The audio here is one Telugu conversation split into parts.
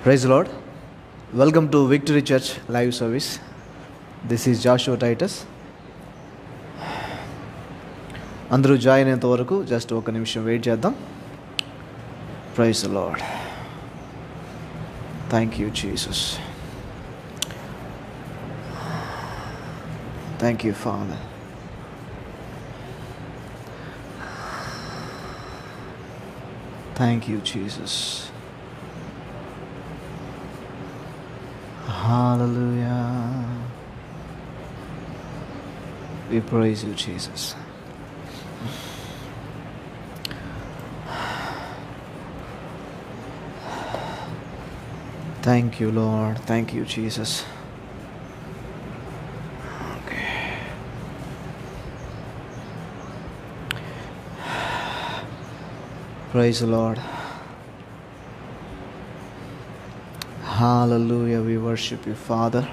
Praise the Lord. Welcome to Victory Church live service. This is Joshua Titus. అందరూ జాయిన్ అయ్యేంత వరకు జస్ట్ ఒక నిమిషం వెయిట్ చేద్దాం praise lord thank you Jesus thank you father thank you Jesus Hallelujah. We praise you, Jesus. Thank you, Lord. Thank you, Jesus. Okay. Praise the Lord. Hallelujah we worship you father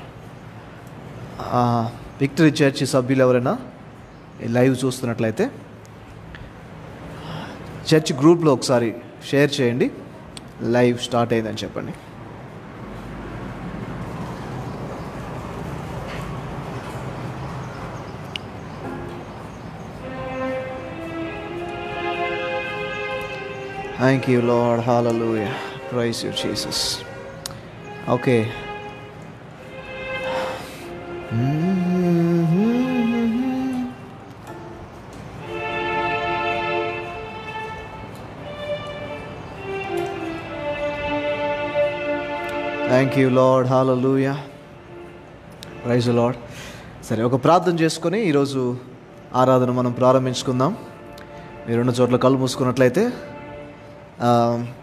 victory church సభ్యులు ఎవరైనా ఈ లైవ్ చూస్తున్నట్లయితే చర్చ్ గ్రూప్లో ఒకసారి షేర్ చేయండి లైవ్ స్టార్ట్ అయిందని చెప్పండి thank you lord hallelujah praise you Jesus okay thank you lord hallelujah praise lord సరే ఒక ప్రార్థన చేసుకొని ఈరోజు ఆరాధన మనం ప్రారంభించుకుందాం మీరున్న చోట్ల కళ్ళు మూసుకున్నట్లయితే ఆ,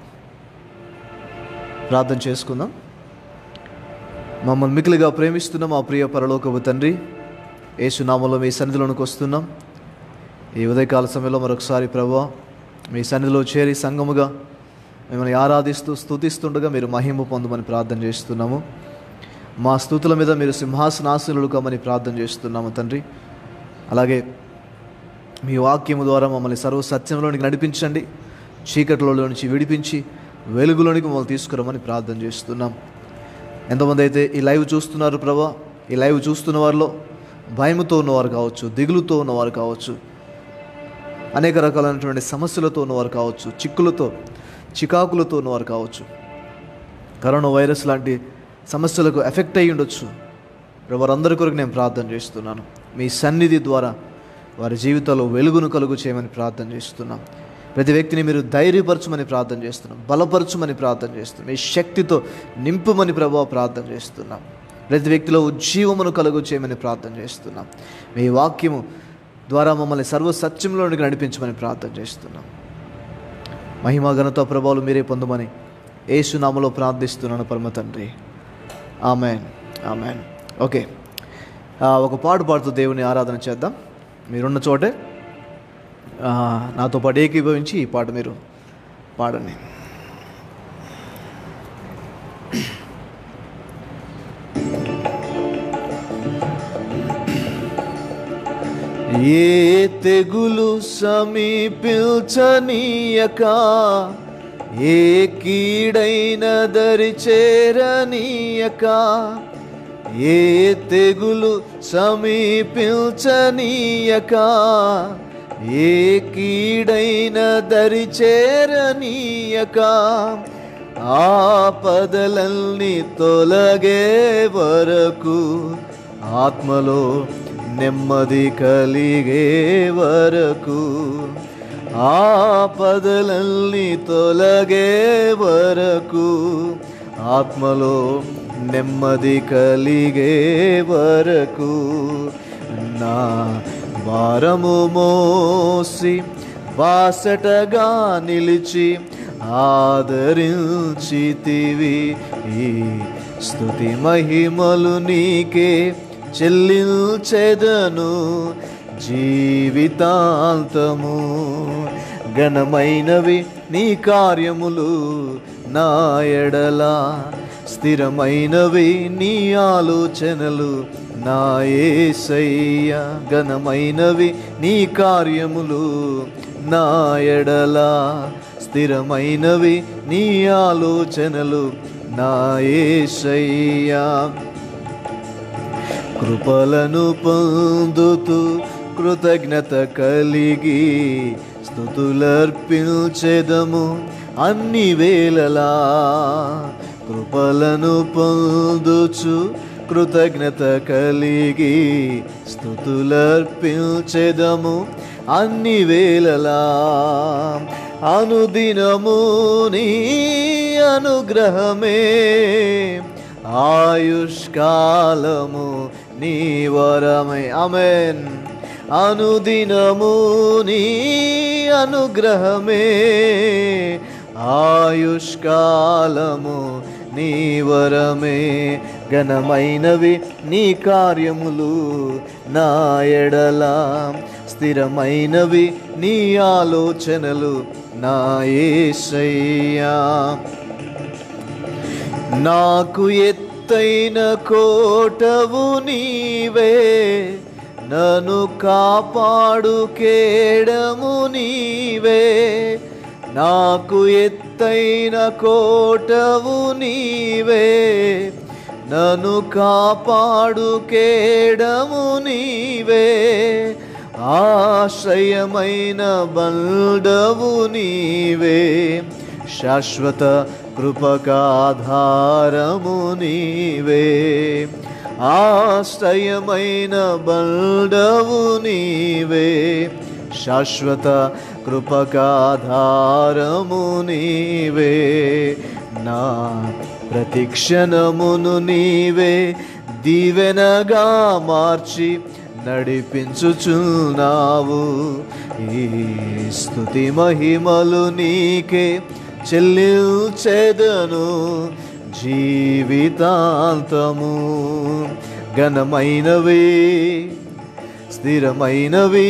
ప్రార్థన చేసుకుందాం మమ్మల్ని మికిలిగా ప్రేమిస్తున్న మా ప్రియ పరలోకపు తండ్రి ఏసునామంలో మీ సన్నిధిలోనికి వస్తున్నాం ఈ ఉదయకాల సమయంలో మరొకసారి ప్రభా మీ సన్నిధిలో చేరి సంగముగా మిమ్మల్ని ఆరాధిస్తూ స్తుతిస్తుండగా మీరు మహిమ పొందమని ప్రార్థన చేస్తున్నాము మా స్థుతుల మీద మీరు సింహాసనాశనులు కమ్మని ప్రార్థన చేస్తున్నాము తండ్రి అలాగే మీ వాక్యము ద్వారా మమ్మల్ని సర్వ సత్యంలోనికి నడిపించండి చీకటిలో నుంచి విడిపించి వెలుగులోనికి మమ్మల్ని తీసుకురమని ప్రార్థన చేస్తున్నాం ఎంతమంది అయితే ఈ లైవ్ చూస్తున్నారు ప్రభా ఈ లైవ్ చూస్తున్న వారిలో భయముతో ఉన్నవారు కావచ్చు దిగులుతో ఉన్నవారు కావచ్చు అనేక రకాలైనటువంటి సమస్యలతో ఉన్నవారు కావచ్చు చిక్కులతో చికాకులతో ఉన్నవారు కావచ్చు కరోనా వైరస్ లాంటి సమస్యలకు ఎఫెక్ట్ అయ్యి ఉండొచ్చు వారందరి కొరకు నేను ప్రార్థన చేస్తున్నాను మీ సన్నిధి ద్వారా వారి జీవితాల్లో వెలుగును కలుగు చేయమని ప్రార్థన చేస్తున్నాం ప్రతి వ్యక్తిని మీరు ధైర్యపరచమని ప్రార్థన చేస్తున్నాం బలపరచమని ప్రార్థన చేస్తున్నాం మీ శక్తితో నింపుమని ప్రభావ ప్రార్థన చేస్తున్నాం ప్రతి వ్యక్తిలో ఉజ్జీవమును కలుగు చేయమని ప్రార్థన చేస్తున్నాం మీ వాక్యము ద్వారా మమ్మల్ని సర్వ సత్యంలోనికి నడిపించమని ప్రార్థన చేస్తున్నాం మహిమ ఘనత ప్రభావాలు మీరే పొందమని ఏసునామలో ప్రార్థిస్తున్నాను పరమ తండ్రి ఆమెన్ ఆమెన్ ఓకే ఆ, ఒక పాట పాడుతూ దేవుని ఆరాధన చేద్దాం మీరున్న చోటే ఆ, నాతో పాటు ఏకీభవించి ఈ పాట మీరు పాడండి ఏ తెగులు సమీపించనీయక ఏ కీడైన దరి చేరనీయక ఏ తెగులు సమీపించనీయక ఏ కీడైన దరి చేరనీయక ఆపదలన్నీ తొలగే వరకు ఆత్మలో నెమ్మది కలిగే వరకు ఆపదలన్నీ తొలగే వరకు ఆత్మలో నెమ్మది కలిగే వరకు నా భారము మోసి బాసటగా నిలిచి ఆదరించితివి ఈ స్తుతి మహిమలు నీకే చెల్లించెదను జీవితాంతము ఘనమైనవి నీ కార్యములు నా ఎడల స్థిరమైనవి నీ ఆలోచనలు నా ఏసయ్య ఘనమైనవి నీ కార్యములు నా ఎడల స్థిరమైనవి నీ ఆలోచనలు నా ఏసయ్యా కృపలను పొందుతూ కృతజ్ఞత కలిగి స్థుతులర్పించెదము అన్ని వేళలా కృపలను పొందుచు కృతజ్ఞత కలిగి స్థుతులర్పించెదము అన్ని వేళలా అనుదినము నీ అనుగ్రహమే ఆయుష్కాలము నీ వరమే అమెన్ అనుదినము నీ అనుగ్రహమే ఆయుష్కాలము నీ వరమే ఘనమైనవి నీ కార్యములు నా ఎడల స్థిరమైనవి నీ ఆలోచనలు నా ఏసయ్యా నాకు ఎత్తైన కోటవు నీవే నన్ను కాపాడు కేడము నీవే నాకు ఎత్తైన కోటవు నీవే నన్ను కాపాడు కేడము నీవే ఆశ్రయమైన బండవు నీవే శాశ్వత కృపకాధారము నీవే ఆశ్రయమైన బండవు నీవే శాశ్వత కృపకాధారము నీవే నా ప్రతిక్షణమును నీవే దీవెనగా మార్చి నడిపించుచున్నావు ఈ స్థుతి మహిమలు నీకే చెల్లించెదను జీవితాంతము ఘనమైనవి స్థిరమైనవి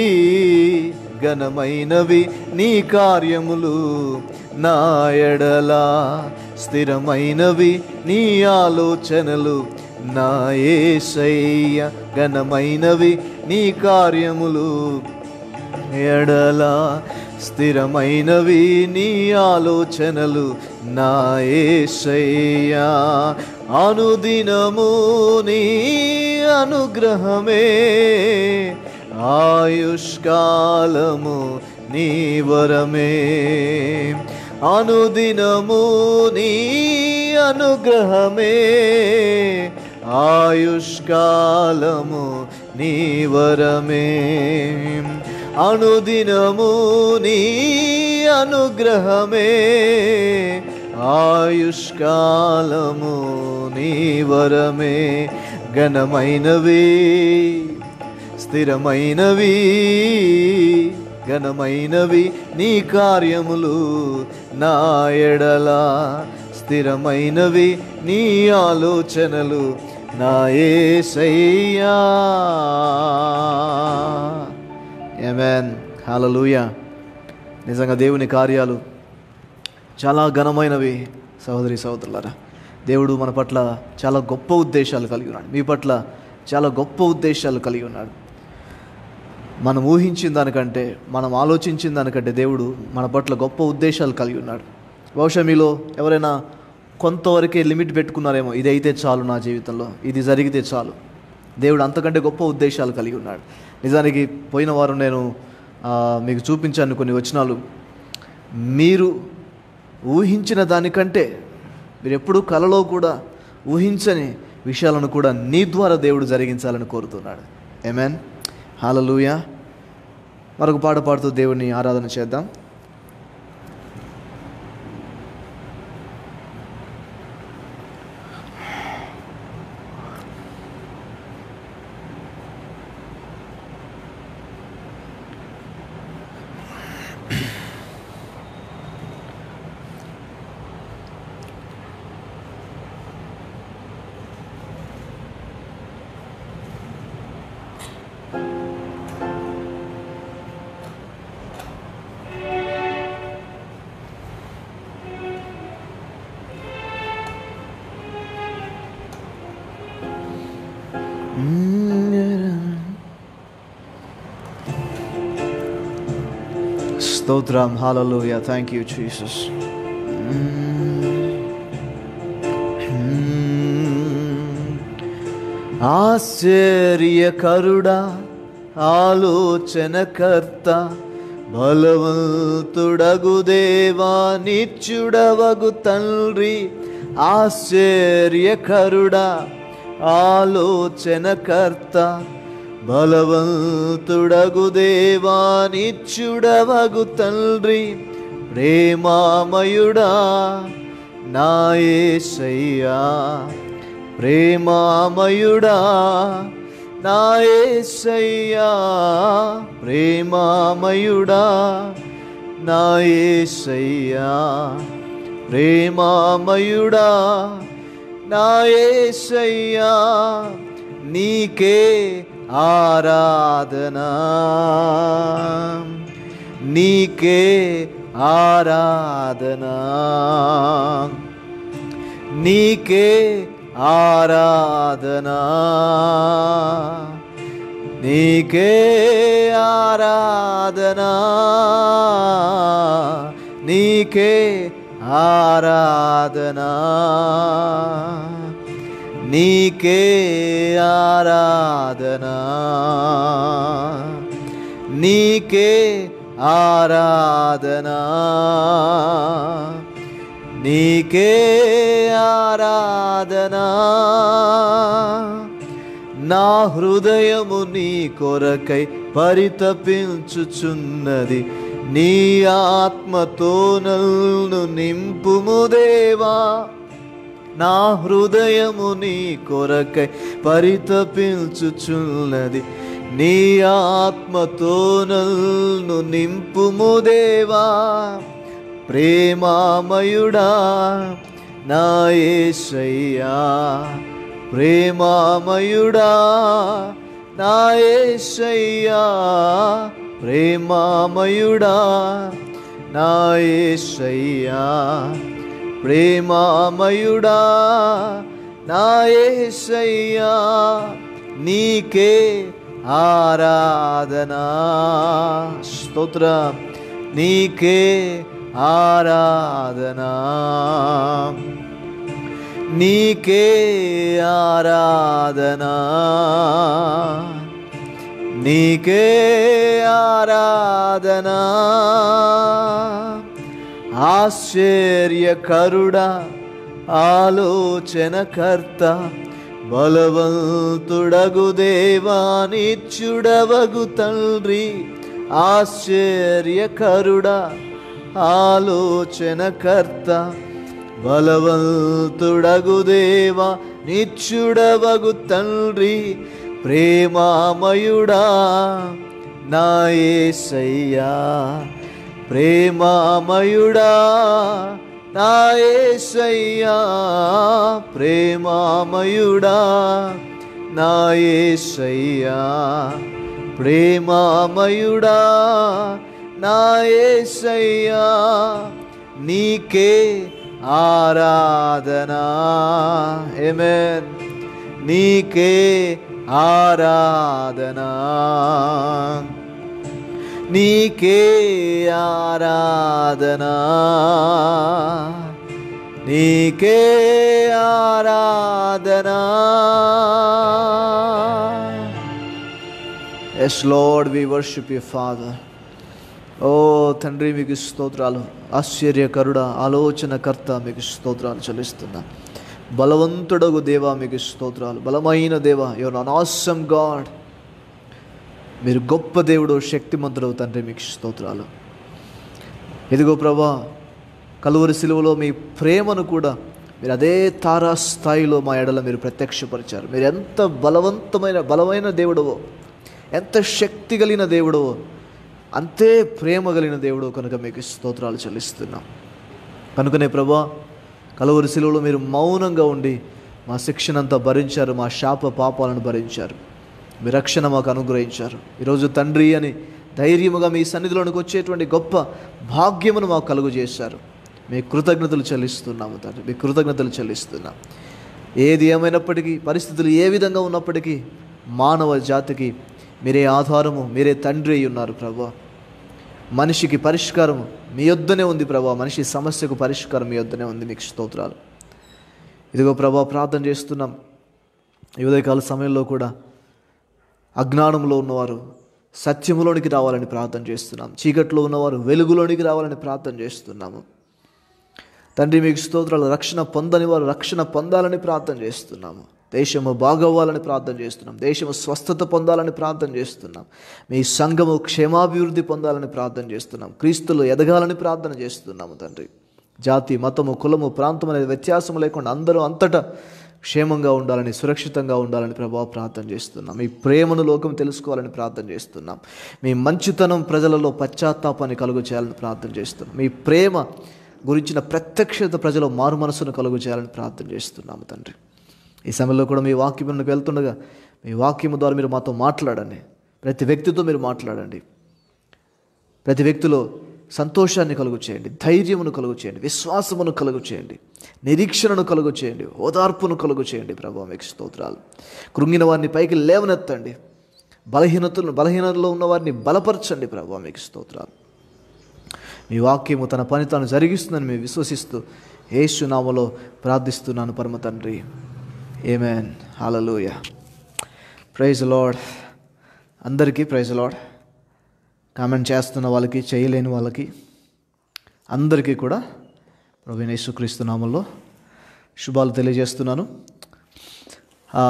ఘనమైనవి నీ కార్యములు నా ఎడల స్థిరమైనవి నీ ఆలోచనలు నా ఏసయ్య ఘనమైనవి నీ కార్యములు ఎడల స్థిరమైనవి నీ ఆలోచనలు నా ఏసయ్యా అనుదినము నీ అనుగ్రహమే ఆయుష్కాలము నీ వరమే అనుదినము నీ అనుగ్రహమే ఆయుష్కాలము నీ వరమే అనుదినము నీ అనుగ్రహమే ఆయుష్కాలము నీ వరమే ఘనమైనవి స్థిరమైనవి ఘనమైనవి నీ కార్యములు నా ఎడల స్థిరమైనవి నీ ఆలోచనలు నా ఏసయ్యా ఎమెన్ హల్లెలూయా నిజంగా దేవుని కార్యాలు చాలా ఘనమైనవి సహోదరి సహోదరులారా దేవుడు మన పట్ల చాలా గొప్ప ఉద్దేశాలు కలిగి ఉన్నాడు మీ పట్ల చాలా గొప్ప ఉద్దేశాలు కలిగి ఉన్నాడు మనం ఊహించిన దానికంటే మనం ఆలోచించిన దానికంటే దేవుడు మన పట్ల గొప్ప ఉద్దేశాలు కలిగి ఉన్నాడు బహుశా మీలో ఎవరైనా కొంతవరకే లిమిట్ పెట్టుకున్నారేమో ఇది అయితే చాలు నా జీవితంలో ఇది జరిగితే చాలు దేవుడు అంతకంటే గొప్ప ఉద్దేశాలు కలిగి ఉన్నాడు నిజానికి పోయిన వారం నేను ఆ, మీకు చూపించాను కొన్ని వచనాలు మీరు ఊహించిన దానికంటే మీరు ఎప్పుడూ కలలో కూడా ఊహించని విషయాలను కూడా నీ ద్వారా దేవుడు జరిగించాలని కోరుతున్నాడు ఏమేన్ హాలలుయా మరొక పాట పాడుతూ దేవుని ఆరాధన చేద్దాం స్తోత్రం హాలలుయా థ్యాంక్ యూ జీసస్ ఆశ్చర్యకరుడా ఆలోచనకర్త బలవంతుడగు దేవా నిత్యుడవగు తండ్రి ఆశ్చర్యకరుడా ఆలోచనకర్త బలవంతుడగు దేవా నిత్యుడవగు తండ్రి ప్రేమామయుడా నాయసయ్యా ప్రేమామయుడా నాయసయ్యా ప్రేమామయుడా నాయసయ్యా ప్రేమామయుడా నాయసయ్యా నీకే ఆరాధనా నీకే ఆరాధనా నీకే ఆరాధనా నీకే ఆరాధనా నీకే ఆరాధనా నీకే ఆరాధనా నీకే ఆరాధనా నీకే ఆరాధనా నా హృదయము నీ కొరకై పరితపించుచున్నది నీ ఆత్మతో నన్ను నింపుము దేవా నా హృదయము నీ కొరకై పరితపించుచున్నది నీ ఆత్మతో నన్ను నింపుము దేవా ప్రేమామయుడా నా యేసయ్యా ప్రేమామయుడా నా యేసయ్యా ప్రేమామయుడా నా యేసయ్యా ప్రేమామయుడా నా యేసయ్యా నీకే ఆరాధనా స్తోత్ర నీకే ఆరాధనా నీకే ఆరాధనా నీకే ఆరాధనా ఆశ్చర్యకరుడా ఆలోచనకర్త బలవంతుడగు దేవానిచ్చుడవగు తండ్రి ఆశ్చర్యకరుడా ఆలోచనకర్త బలవంతుడగు దేవా నిచ్చుడవగు తండ్రి ప్రేమామయుడా నా యేసయ్యా ప్రేమామయుడా నా యేసయ్యా ప్రేమామయుడా నా యేసయ్యా ప్రేమామయుడా నా యేసయ్యా నీకే ఆరాధనా ఏమేన్ నీకే ఆరాధనా నీకే ఆరాధనా నీకే ఆరాధనా yes lord we worship you father ఓ తండ్రి మీకు స్తోత్రాలు ఆశ్చర్యకరుడ ఆలోచనకర్త మీకు స్తోత్రాలు చెల్లిస్తున్నా బలవంతుడగు దేవా మీకు స్తోత్రాలు బలమైన దేవా యువర్ అన్ ఆసమ్ గాడ్ మీరు గొప్ప దేవుడు శక్తిమంతుడు తండ్రి మీకు స్తోత్రాలు ఇదిగో ప్రభా కలువరి సిలువలో మీ ప్రేమను కూడా మీరు అదే తారా స్థాయిలో మా ఎడల మీరు ప్రత్యక్షపరిచారు మీరు ఎంత బలవంతమైన బలమైన దేవుడవో ఎంత శక్తి కలిగిన దేవుడవో అంతే ప్రేమ కలిగిన దేవుడు కనుక మీకు స్తోత్రాలు చెల్లిస్తున్నాం కనుకనే ప్రభా కలువరి శిలువలో మీరు మౌనంగా ఉండి మా శిక్షణంతా భరించారు మా శాప పాపాలను భరించారు మీ రక్షణ మాకు అనుగ్రహించారు ఈరోజు తండ్రి అని ధైర్యముగా మీ సన్నిధిలోనికి వచ్చేటువంటి గొప్ప భాగ్యమును మాకు కలుగు చేశారు మీ కృతజ్ఞతలు చెల్లిస్తున్నాము తండ్రి మీ కృతజ్ఞతలు చెల్లిస్తున్నాం ఏది ఏమైనప్పటికీ పరిస్థితులు ఏ విధంగా ఉన్నప్పటికీ మానవ జాతికి మీరే ఆధారము మీరే తండ్రి అయి ఉన్నారు ప్రభా మనిషికి పరిష్కారం మీ యొద్దనే ఉంది ప్రభా మనిషి సమస్యకు పరిష్కారం మీ యొద్దనే ఉంది మీకు స్తోత్రాలు ఇదిగో ప్రభా ప్రార్థన చేస్తున్నాం ఈ ఉదయకాల సమయంలో కూడా అజ్ఞానంలో ఉన్నవారు సత్యములోనికి రావాలని ప్రార్థన చేస్తున్నాం చీకట్లో ఉన్నవారు వెలుగులోనికి రావాలని ప్రార్థన చేస్తున్నాము తండ్రి మీకు స్తోత్రాలు రక్షణ పొందని వారు రక్షణ పొందాలని ప్రార్థన చేస్తున్నాము దేశము బాగవ్వాలని ప్రార్థన చేస్తున్నాం దేశము స్వస్థత పొందాలని ప్రార్థన చేస్తున్నాం మీ సంఘము క్షేమాభివృద్ధి పొందాలని ప్రార్థన చేస్తున్నాం క్రీస్తులు ఎదగాలని ప్రార్థన చేస్తున్నాము తండ్రి జాతి మతము కులము ప్రాంతం అనేది వ్యత్యాసం లేకుండా అందరూ అంతటా క్షేమంగా ఉండాలని సురక్షితంగా ఉండాలని ప్రభావ ప్రార్థన చేస్తున్నాం మీ ప్రేమను లోకం తెలుసుకోవాలని ప్రార్థన చేస్తున్నాం మీ మంచితనం ప్రజలలో పశ్చాత్తాపాన్ని కలుగు చేయాలని ప్రార్థన చేస్తున్నాం మీ ప్రేమ గురించిన ప్రత్యక్షత ప్రజల మారు మనసును కలుగు చేయాలని ప్రార్థన చేస్తున్నాము తండ్రి ఈ సమయంలో కూడా మీ వాక్యంలోకి వెళ్తుండగా మీ వాక్యము ద్వారా మీరు మాతో మాట్లాడండి ప్రతి వ్యక్తితో మీరు మాట్లాడండి ప్రతి వ్యక్తిలో సంతోషాన్ని కలుగు చేయండి ధైర్యమును కలుగు చేయండి విశ్వాసమును కలుగు చేయండి నిరీక్షణను కలుగు చేయండి ఓదార్పును కలుగు చేయండి ప్రభావ మీకు స్తోత్రాలు కృంగిన వారిని పైకి లేవనెత్తండి బలహీనతలు బలహీనతలో ఉన్న వారిని బలపరచండి ప్రభావ మీకు స్తోత్రాలు మీ వాక్యము తన పని తాను జరిగిస్తుందని మేము విశ్వసిస్తూ యేసు నామలో ప్రార్థిస్తున్నాను పరమ తండ్రి ఏమేన్ హాలూయ ప్రైజ్ లాడ్ అందరికీ ప్రైజ్ లాడ్ కామెంట్ చేస్తున్న వాళ్ళకి చేయలేని వాళ్ళకి అందరికీ కూడా ప్రభు యేసుక్రీస్తు నామంలో శుభాలు తెలియజేస్తున్నాను ఆ,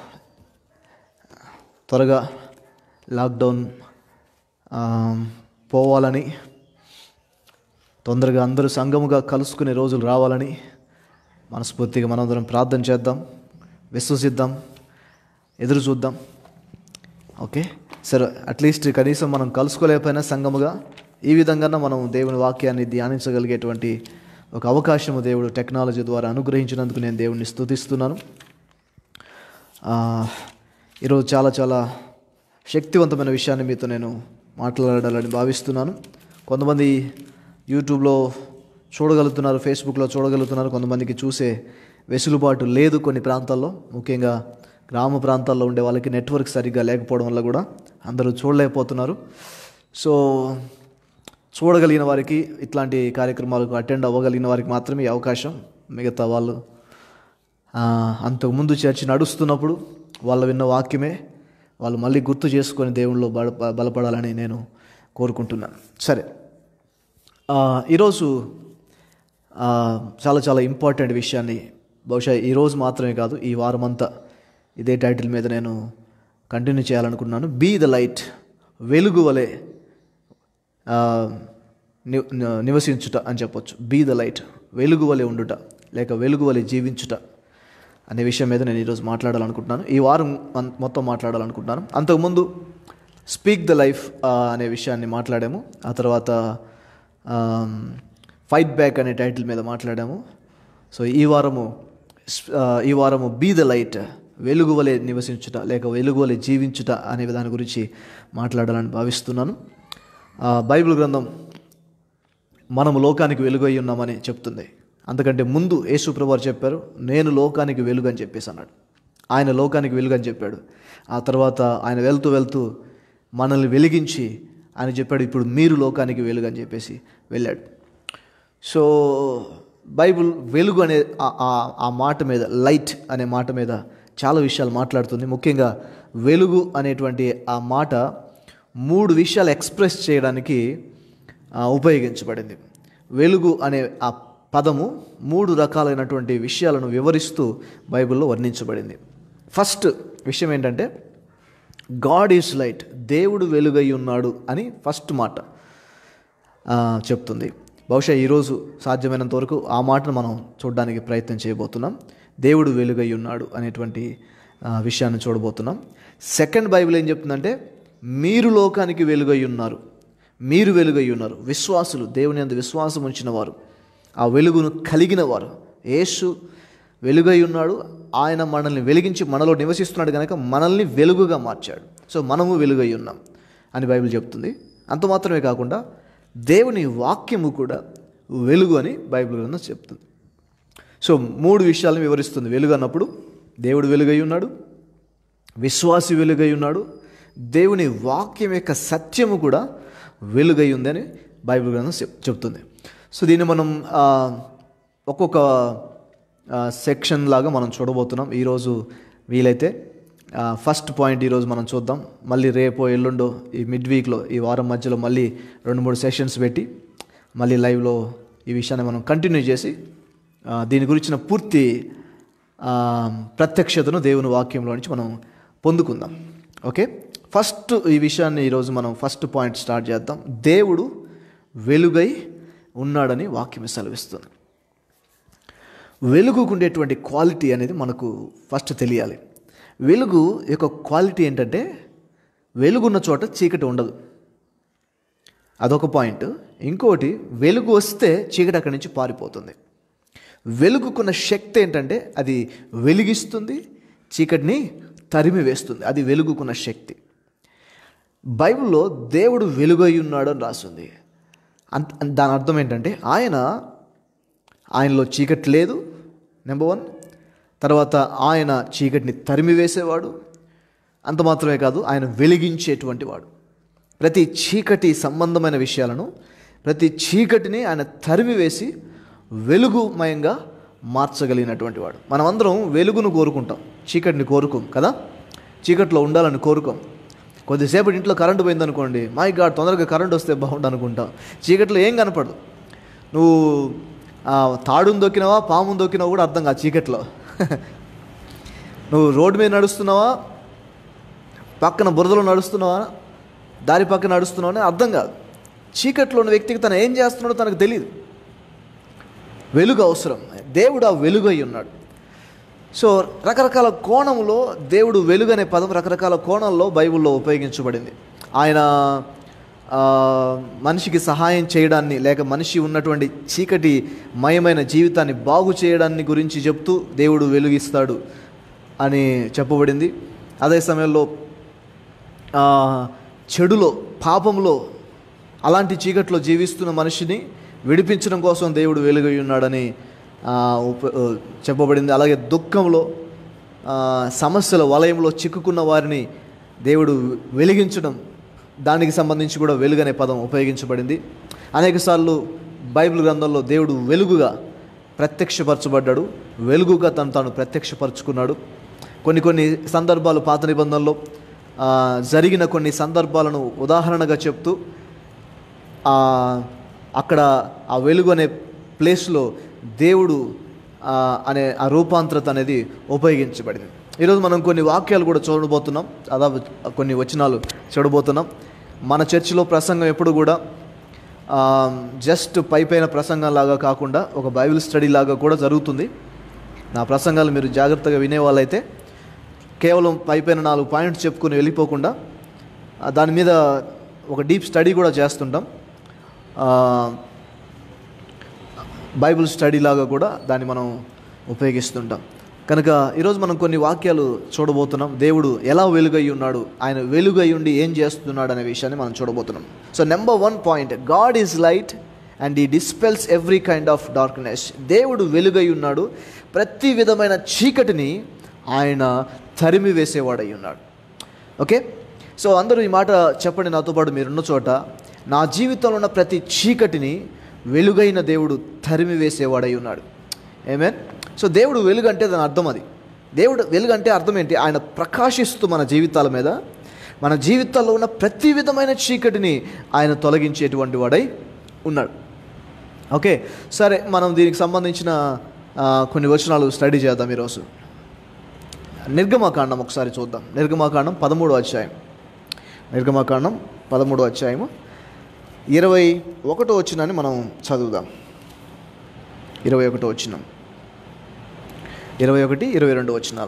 త్వరగా లాక్డౌన్ ఆ, పోవాలని తొందరగా అందరూ సంఘముగా కలుసుకునే రోజులు రావాలని మనస్ఫూర్తిగా మనందరం ప్రార్థన చేద్దాం విశ్వసిద్దాం ఎదురు చూద్దాం ఓకే సరే అట్లీస్ట్ కనీసం మనం కలుసుకోలేకపోయినా సంఘముగా ఈ విధంగా మనం దేవుని వాక్యాన్ని ధ్యానించగలిగేటువంటి ఒక అవకాశము దేవుడు టెక్నాలజీ ద్వారా అనుగ్రహించినందుకు నేను దేవుడిని స్తుతిస్తున్నాను ఆ, ఈరోజు చాలా చాలా శక్తివంతమైన విషయాన్ని మీతో నేను మాట్లాడాలని భావిస్తున్నాను కొంతమంది యూట్యూబ్లో చూడగలుగుతున్నారు ఫేస్బుక్లో చూడగలుగుతున్నారు కొంతమందికి చూసే వెసులుబాటు లేదు కొన్ని ప్రాంతాల్లో ముఖ్యంగా గ్రామ ప్రాంతాల్లో ఉండే వాళ్ళకి నెట్వర్క్ సరిగ్గా లేకపోవడం వల్ల కూడా అందరూ చూడలేకపోతున్నారు సో చూడగలిగిన వారికి ఇట్లాంటి కార్యక్రమాలకు అటెండ్ అవ్వగలిగిన వారికి మాత్రమే ఈ అవకాశం మిగతా వాళ్ళు ఆ, అంతకుముందు చర్చ నడుస్తున్నప్పుడు వాళ్ళు విన్న వాక్యమే వాళ్ళు మళ్ళీ గుర్తు చేసుకొని దేవుళ్ళు బల బలపడాలని నేను కోరుకుంటున్నాను సరే ఆ, ఈరోజు ఆ, చాలా చాలా ఇంపార్టెంట్ విషయాన్ని బహుశా ఈరోజు మాత్రమే కాదు ఈ వారం అంతా ఇదే టైటిల్ మీద నేను కంటిన్యూ చేయాలనుకున్నాను బీ ద లైట్ వెలుగు వలె ఆ, ని- ని- నివసించుట అని చెప్పొచ్చు బీ ద లైట్ వెలుగు వలె ఉండుట లేక వెలుగు వలె జీవించుట అనే విషయం మీద నేను ఈరోజు మాట్లాడాలనుకుంటున్నాను ఈ వారం మన్- మొత్తం మాట్లాడాలనుకుంటున్నాను అంతకుముందు స్పీక్ ద లైఫ్ అనే విషయాన్ని మాట్లాడాము ఆ తర్వాత ఫైట్ బ్యాక్ అనే టైటిల్ మీద మాట్లాడాము సో ఈ వారము స్- ఆ, ఈ వారము బీ ద లైట్ వెలుగు వలె నివసించుట లేక వెలుగు వలె జీవించుట అనే దాని గురించి మాట్లాడాలని భావిస్తున్నాను ఆ, బైబిల్ గ్రంథం మనము లోకానికి వెలుగు అయి ఉన్నామని చెప్తుంది అంతకంటే ముందు యేసుప్రభు వారు చెప్పారు నేను లోకానికి వెలుగు అని చెప్పేసి అన్నాడు ఆయన లోకానికి వెలుగు అని చెప్పాడు ఆ తర్వాత ఆయన వెళ్తూ వెళ్తూ మనల్ని వెలిగించి ఆయన చెప్పాడు ఇప్పుడు మీరు లోకానికి వెలుగు అని చెప్పేసి వెళ్ళాడు సో బైబుల్ వెలుగు అనే ఆ- ఆ- ఆ మాట మీద లైట్ అనే మాట మీద చాలా విషయాలు మాట్లాడుతుంది ముఖ్యంగా వెలుగు అనేటువంటి ఆ మాట మూడు విషయాలు ఎక్స్ప్రెస్ చేయడానికి ఆ, ఉపయోగించబడింది వెలుగు అనే ఆ పదము మూడు రకాలైనటువంటి విషయాలను వివరిస్తూ బైబిల్లో వర్ణించబడింది ఫస్ట్ విషయం ఏంటంటే గాడ్ ఈజ్ లైట్ దేవుడు వెలుగై ఉన్నాడు అని ఫస్ట్ మాట ఆ, చెప్తుంది బహుశా ఈరోజు సాధ్యమైనంత వరకు ఆ మాటను మనం చూడడానికి ప్రయత్నం చేయబోతున్నాం దేవుడు వెలుగై ఉన్నాడు అనేటువంటి ఆ, విషయాన్ని చూడబోతున్నాం సెకండ్ బైబిల్ ఏం చెప్తుందంటే మీరు లోకానికి వెలుగై ఉన్నారు మీరు వెలుగై ఉన్నారు విశ్వాసులు దేవుని అందు విశ్వాసం ఉంచిన వారు ఆ వెలుగును కలిగిన వారు యేసు వెలుగై ఉన్నాడు ఆయన మనల్ని వెలిగించి మనలో నివసిస్తున్నాడు కనుక మనల్ని వెలుగుగా మార్చాడు సో మనము వెలుగై ఉన్నాం అని బైబిల్ చెప్తుంది అంత మాత్రమే కాకుండా దేవుని వాక్యము కూడా వెలుగు అని బైబిల్ గ్రంథం చెప్తుంది సో మూడు విషయాలను వివరిస్తుంది వెలుగు అన్నప్పుడు దేవుడు వెలుగై ఉన్నాడు విశ్వాసి వెలుగై ఉన్నాడు దేవుని వాక్యం యొక్క సత్యము కూడా వెలుగై ఉందని బైబిల్ గ్రంథం చెప్- చెప్తుంది సో దీన్ని మనం ఆ, ఒక్కొక్క సెక్షన్ లాగా మనం చూడబోతున్నాం ఈరోజు వీలైతే ఆ, ఫస్ట్ పాయింట్ ఈరోజు మనం చూద్దాం మళ్ళీ రేపో ఎల్లుండో ఈ మిడ్ వీక్లో ఈ వారం మధ్యలో మళ్ళీ రెండు మూడు సెషన్స్ పెట్టి మళ్ళీ లైవ్లో ఈ విషయాన్ని మనం కంటిన్యూ చేసి ఆ, దీని గురించిన పూర్తి ఆ, ప్రత్యక్షతను దేవుని వాక్యంలో నుంచి మనం పొందుకుందాం ఓకే ఫస్ట్ ఈ విషయాన్ని ఈరోజు మనం ఫస్ట్ పాయింట్ స్టార్ట్ చేద్దాం దేవుడు వెలుగై ఉన్నాడని వాక్యం సెలవిస్తుంది వెలుగుకు ఉండేటువంటి క్వాలిటీ అనేది మనకు ఫస్ట్ తెలియాలి వెలుగు యొక్క క్వాలిటీ ఏంటంటే వెలుగున్న చోట చీకటి ఉండదు అదొక పాయింట్ ఇంకోటి వెలుగు వస్తే చీకటి అక్కడి నుంచి పారిపోతుంది వెలుగుకున్న శక్తి ఏంటంటే అది వెలిగిస్తుంది చీకటిని తరిమి వేస్తుంది అది వెలుగుకున్న శక్తి బైబిల్లో దేవుడు వెలుగై ఉన్నాడు అని రాస్తుంది అంత దాని అర్థం ఏంటంటే ఆయన ఆయనలో చీకటి లేదు నెంబర్ వన్ తర్వాత ఆయన చీకటిని తరిమి వేసేవాడు అంత మాత్రమే కాదు ఆయన వెలిగించేటువంటి వాడు ప్రతి చీకటి సంబంధమైన విషయాలను ప్రతి చీకటిని ఆయన తరిమి వేసి వెలుగుమయంగా మార్చగలిగినటువంటి వాడు మనమందరం వెలుగును కోరుకుంటాం చీకటిని కోరుకోం కదా చీకట్లో ఉండాలని కోరుకోం కొద్దిసేపటి ఇంట్లో కరెంటు పోయిందనుకోండి మై గాడ్ తొందరగా కరెంట్ వస్తే బాగుండు అనుకుంటాం చీకట్లో ఏం కనపడదు నువ్వు ఆ, తాడును దొక్కినావా పామును దొక్కినావా కూడా అర్థం కాదు చీకట్లో నువ్వు రోడ్డు మీద నడుస్తున్నావా పక్కన బురదలో నడుస్తున్నావా దారి పక్కన నడుస్తున్నావా అని అర్థం కాదు చీకట్లో ఉన్న వ్యక్తికి తను ఏం చేస్తున్నాడో తనకు తెలియదు వెలుగు అవసరం దేవుడు ఆ వెలుగు అయి ఉన్నాడు సో రకరకాల కోణంలో దేవుడు వెలుగు అనే పదం రకరకాల కోణంలో బైబిల్లో ఉపయోగించబడింది ఆయన ఆ, మనిషికి సహాయం చేయడాన్ని లేక మనిషి ఉన్నటువంటి చీకటి మయమైన జీవితాన్ని బాగు చేయడాన్ని గురించి చెప్తూ దేవుడు వెలుగిస్తాడు అని చెప్పబడింది అదే సమయంలో ఆ, చెడులో పాపంలో అలాంటి చీకట్లో జీవిస్తున్న మనిషిని విడిపించడం కోసం దేవుడు వెలుగై ఉన్నాడని ఆ, ఉప- ఆ, చెప్పబడింది అలాగే దుఃఖంలో ఆ, సమస్యల వలయంలో చిక్కుకున్న వారిని దేవుడు వెలిగించడం దానికి సంబంధించి కూడా వెలుగు అనే పదం ఉపయోగించబడింది అనేకసార్లు బైబిల్ గ్రంథంలో దేవుడు వెలుగుగా ప్రత్యక్షపరచబడ్డాడు వెలుగుగా తను తాను ప్రత్యక్షపరచుకున్నాడు కొన్ని కొన్ని సందర్భాలు పాత నిబంధనలో ఆ, జరిగిన కొన్ని సందర్భాలను ఉదాహరణగా చెప్తూ ఆ, అక్కడ ఆ వెలుగు అనే ప్లేస్లో దేవుడు ఆ, అనే ఆ రూపాంతరత అనేది ఉపయోగించబడింది ఈరోజు మనం కొన్ని వాక్యాలు కూడా చూడబోతున్నాం అదా కొన్ని వచనాలు చూడబోతున్నాం మన చర్చిలో ప్రసంగం ఎప్పుడు కూడా ఆ, జస్ట్ పైపైన ప్రసంగం లాగా కాకుండా ఒక బైబిల్ స్టడీ లాగా కూడా జరుగుతుంది నా ప్రసంగాలు మీరు జాగ్రత్తగా వినేవాళ్ళైతే కేవలం పైపైన నాలుగు పాయింట్స్ చెప్పుకుని వెళ్ళిపోకుండా ఆ, దాని మీద ఒక డీప్ స్టడీ కూడా చేస్తుంటాం ఆ, బైబిల్ స్టడీ లాగా కూడా దాన్ని మనం ఉపయోగిస్తుంటాం కనుక ఈరోజు మనం కొన్ని వాక్యాలు చూడబోతున్నాం దేవుడు ఎలా వెలుగై ఉన్నాడు ఆయన వెలుగై ఉండి ఏం చేస్తున్నాడు అనే విషయాన్ని మనం చూడబోతున్నాం so number one point God is light and he dispels every kind of darkness దేవుడు వెలుగై ఉన్నాడు ప్రతి విధమైన చీకటిని ఆయన తరిమి వేసేవాడై ఉన్నాడు ఓకే సో అందరూ ఈ మాట చెప్పండి నాతో పాటు మీరున్న చోట నా జీవితంలో ఉన్న ప్రతి చీకటిని వెలుగైన దేవుడు తరిమి వేసేవాడై ఉన్నాడు ఏమేన్ సో దేవుడు వెలుగు అంటే దాని అర్థం అది దేవుడు వెలుగు అంటే అర్థం ఏంటి ఆయన ప్రకాశిస్తూ మన జీవితాల మీద మన జీవితాల్లో ఉన్న ప్రతి విధమైన చీకటిని ఆయన తొలగించేటువంటి వాడై ఉన్నాడు ఓకే సరే మనం దీనికి సంబంధించిన ఆ, కొన్ని వచనాలు స్టడీ చేద్దాం ఈరోజు నిర్గమకాండం ఒకసారి చూద్దాం నిర్గమకాండం పదమూడు అధ్యాయం నిర్గమకాండం పదమూడు అధ్యాయము ఇరవై ఒకటో వచ్చినాన్ని మనం చదువుదాం ఇరవై ఒకటో వచ్చినాం ఇరవై ఒకటి ఇరవై రెండు వచ్చినాలు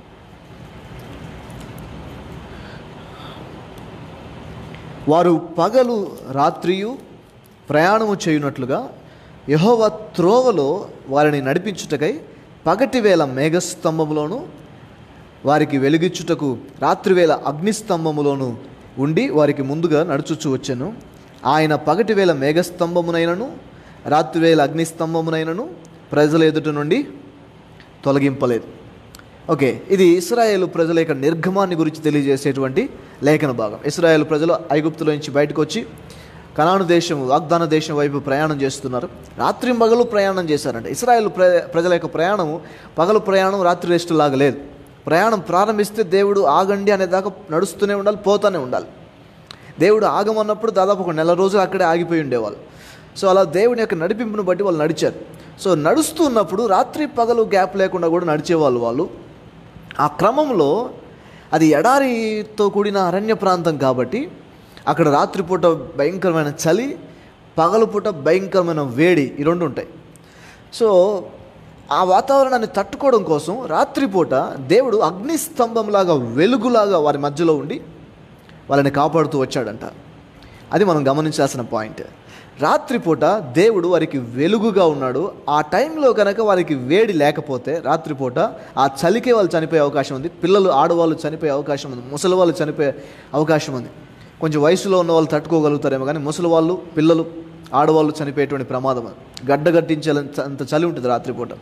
వారు పగలు రాత్రియు ప్రయాణము చేయునట్లుగా యెహోవా త్రోవలో వారిని నడిపించుటకై పగటి వేళ మేఘస్తంభములోను వారికి వెలుగిచ్చుటకు రాత్రివేళ అగ్నిస్తంభములోను ఉండి వారికి ముందుగా నడుచుచు వచ్చెను ఆయన పగటి వేళ మేఘస్తంభమునైనను రాత్రివేళ అగ్నిస్తంభమునైనను ప్రజల ఎదుట నుండి తొలగింపలేదు ఓకే ఇది ఇస్రాయేల్ ప్రజల యొక్క నిర్గమాన్ని గురించి తెలియజేసేటువంటి లేఖన భాగం ఇస్రాయేల్ ప్రజలు ఐగుప్తులో నుంచి బయటకు వచ్చి కనాను దేశం వాగ్దాన దేశం వైపు ప్రయాణం చేస్తున్నారు రాత్రి పగలు ప్రయాణం చేశారంట ఇస్రాయేల్ ప్ర ప్రజల యొక్క ప్రయాణము పగలు ప్రయాణం రాత్రి రెస్ట్ లాగా లేదు ప్రయాణం ప్రారంభిస్తే దేవుడు ఆగండి అనేదాకా నడుస్తూనే ఉండాలి పోతూనే ఉండాలి దేవుడు ఆగమన్నప్పుడు దాదాపు ఒక నెల రోజులు అక్కడే ఆగిపోయి ఉండేవాళ్ళు సో అలా దేవుని యొక్క నడిపింపును బట్టి వాళ్ళు నడిచారు సో నడుస్తున్నప్పుడు రాత్రి పగలు గ్యాప్ లేకుండా కూడా నడిచేవాళ్ళు వాళ్ళు ఆ క్రమంలో అది ఎడారితో కూడిన అరణ్య ప్రాంతం కాబట్టి అక్కడ రాత్రిపూట భయంకరమైన చలి పగలుపూట భయంకరమైన వేడి ఈ రెండు ఉంటాయి సో ఆ వాతావరణాన్ని తట్టుకోవడం కోసం రాత్రిపూట దేవుడు అగ్నిస్తంభంలాగా వెలుగులాగా వారి మధ్యలో ఉండి వాళ్ళని కాపాడుతూ వచ్చాడంట అది మనం గమనించాల్సిన పాయింట్ రాత్రిపూట దేవుడు వారికి వెలుగుగా ఉన్నాడు ఆ టైంలో కనుక వారికి వేడి లేకపోతే రాత్రిపూట ఆ చలికే వాళ్ళు చనిపోయే అవకాశం ఉంది పిల్లలు ఆడవాళ్ళు చనిపోయే అవకాశం ఉంది ముసలి వాళ్ళు చనిపోయే అవకాశం ఉంది కొంచెం వయసులో ఉన్న వాళ్ళు తట్టుకోగలుగుతారేమో కానీ ముసలి వాళ్ళు పిల్లలు ఆడవాళ్ళు చనిపోయేటువంటి ప్రమాదం అది గడ్డగట్టించేంత అంత చలి ఉంటుంది రాత్రిపూట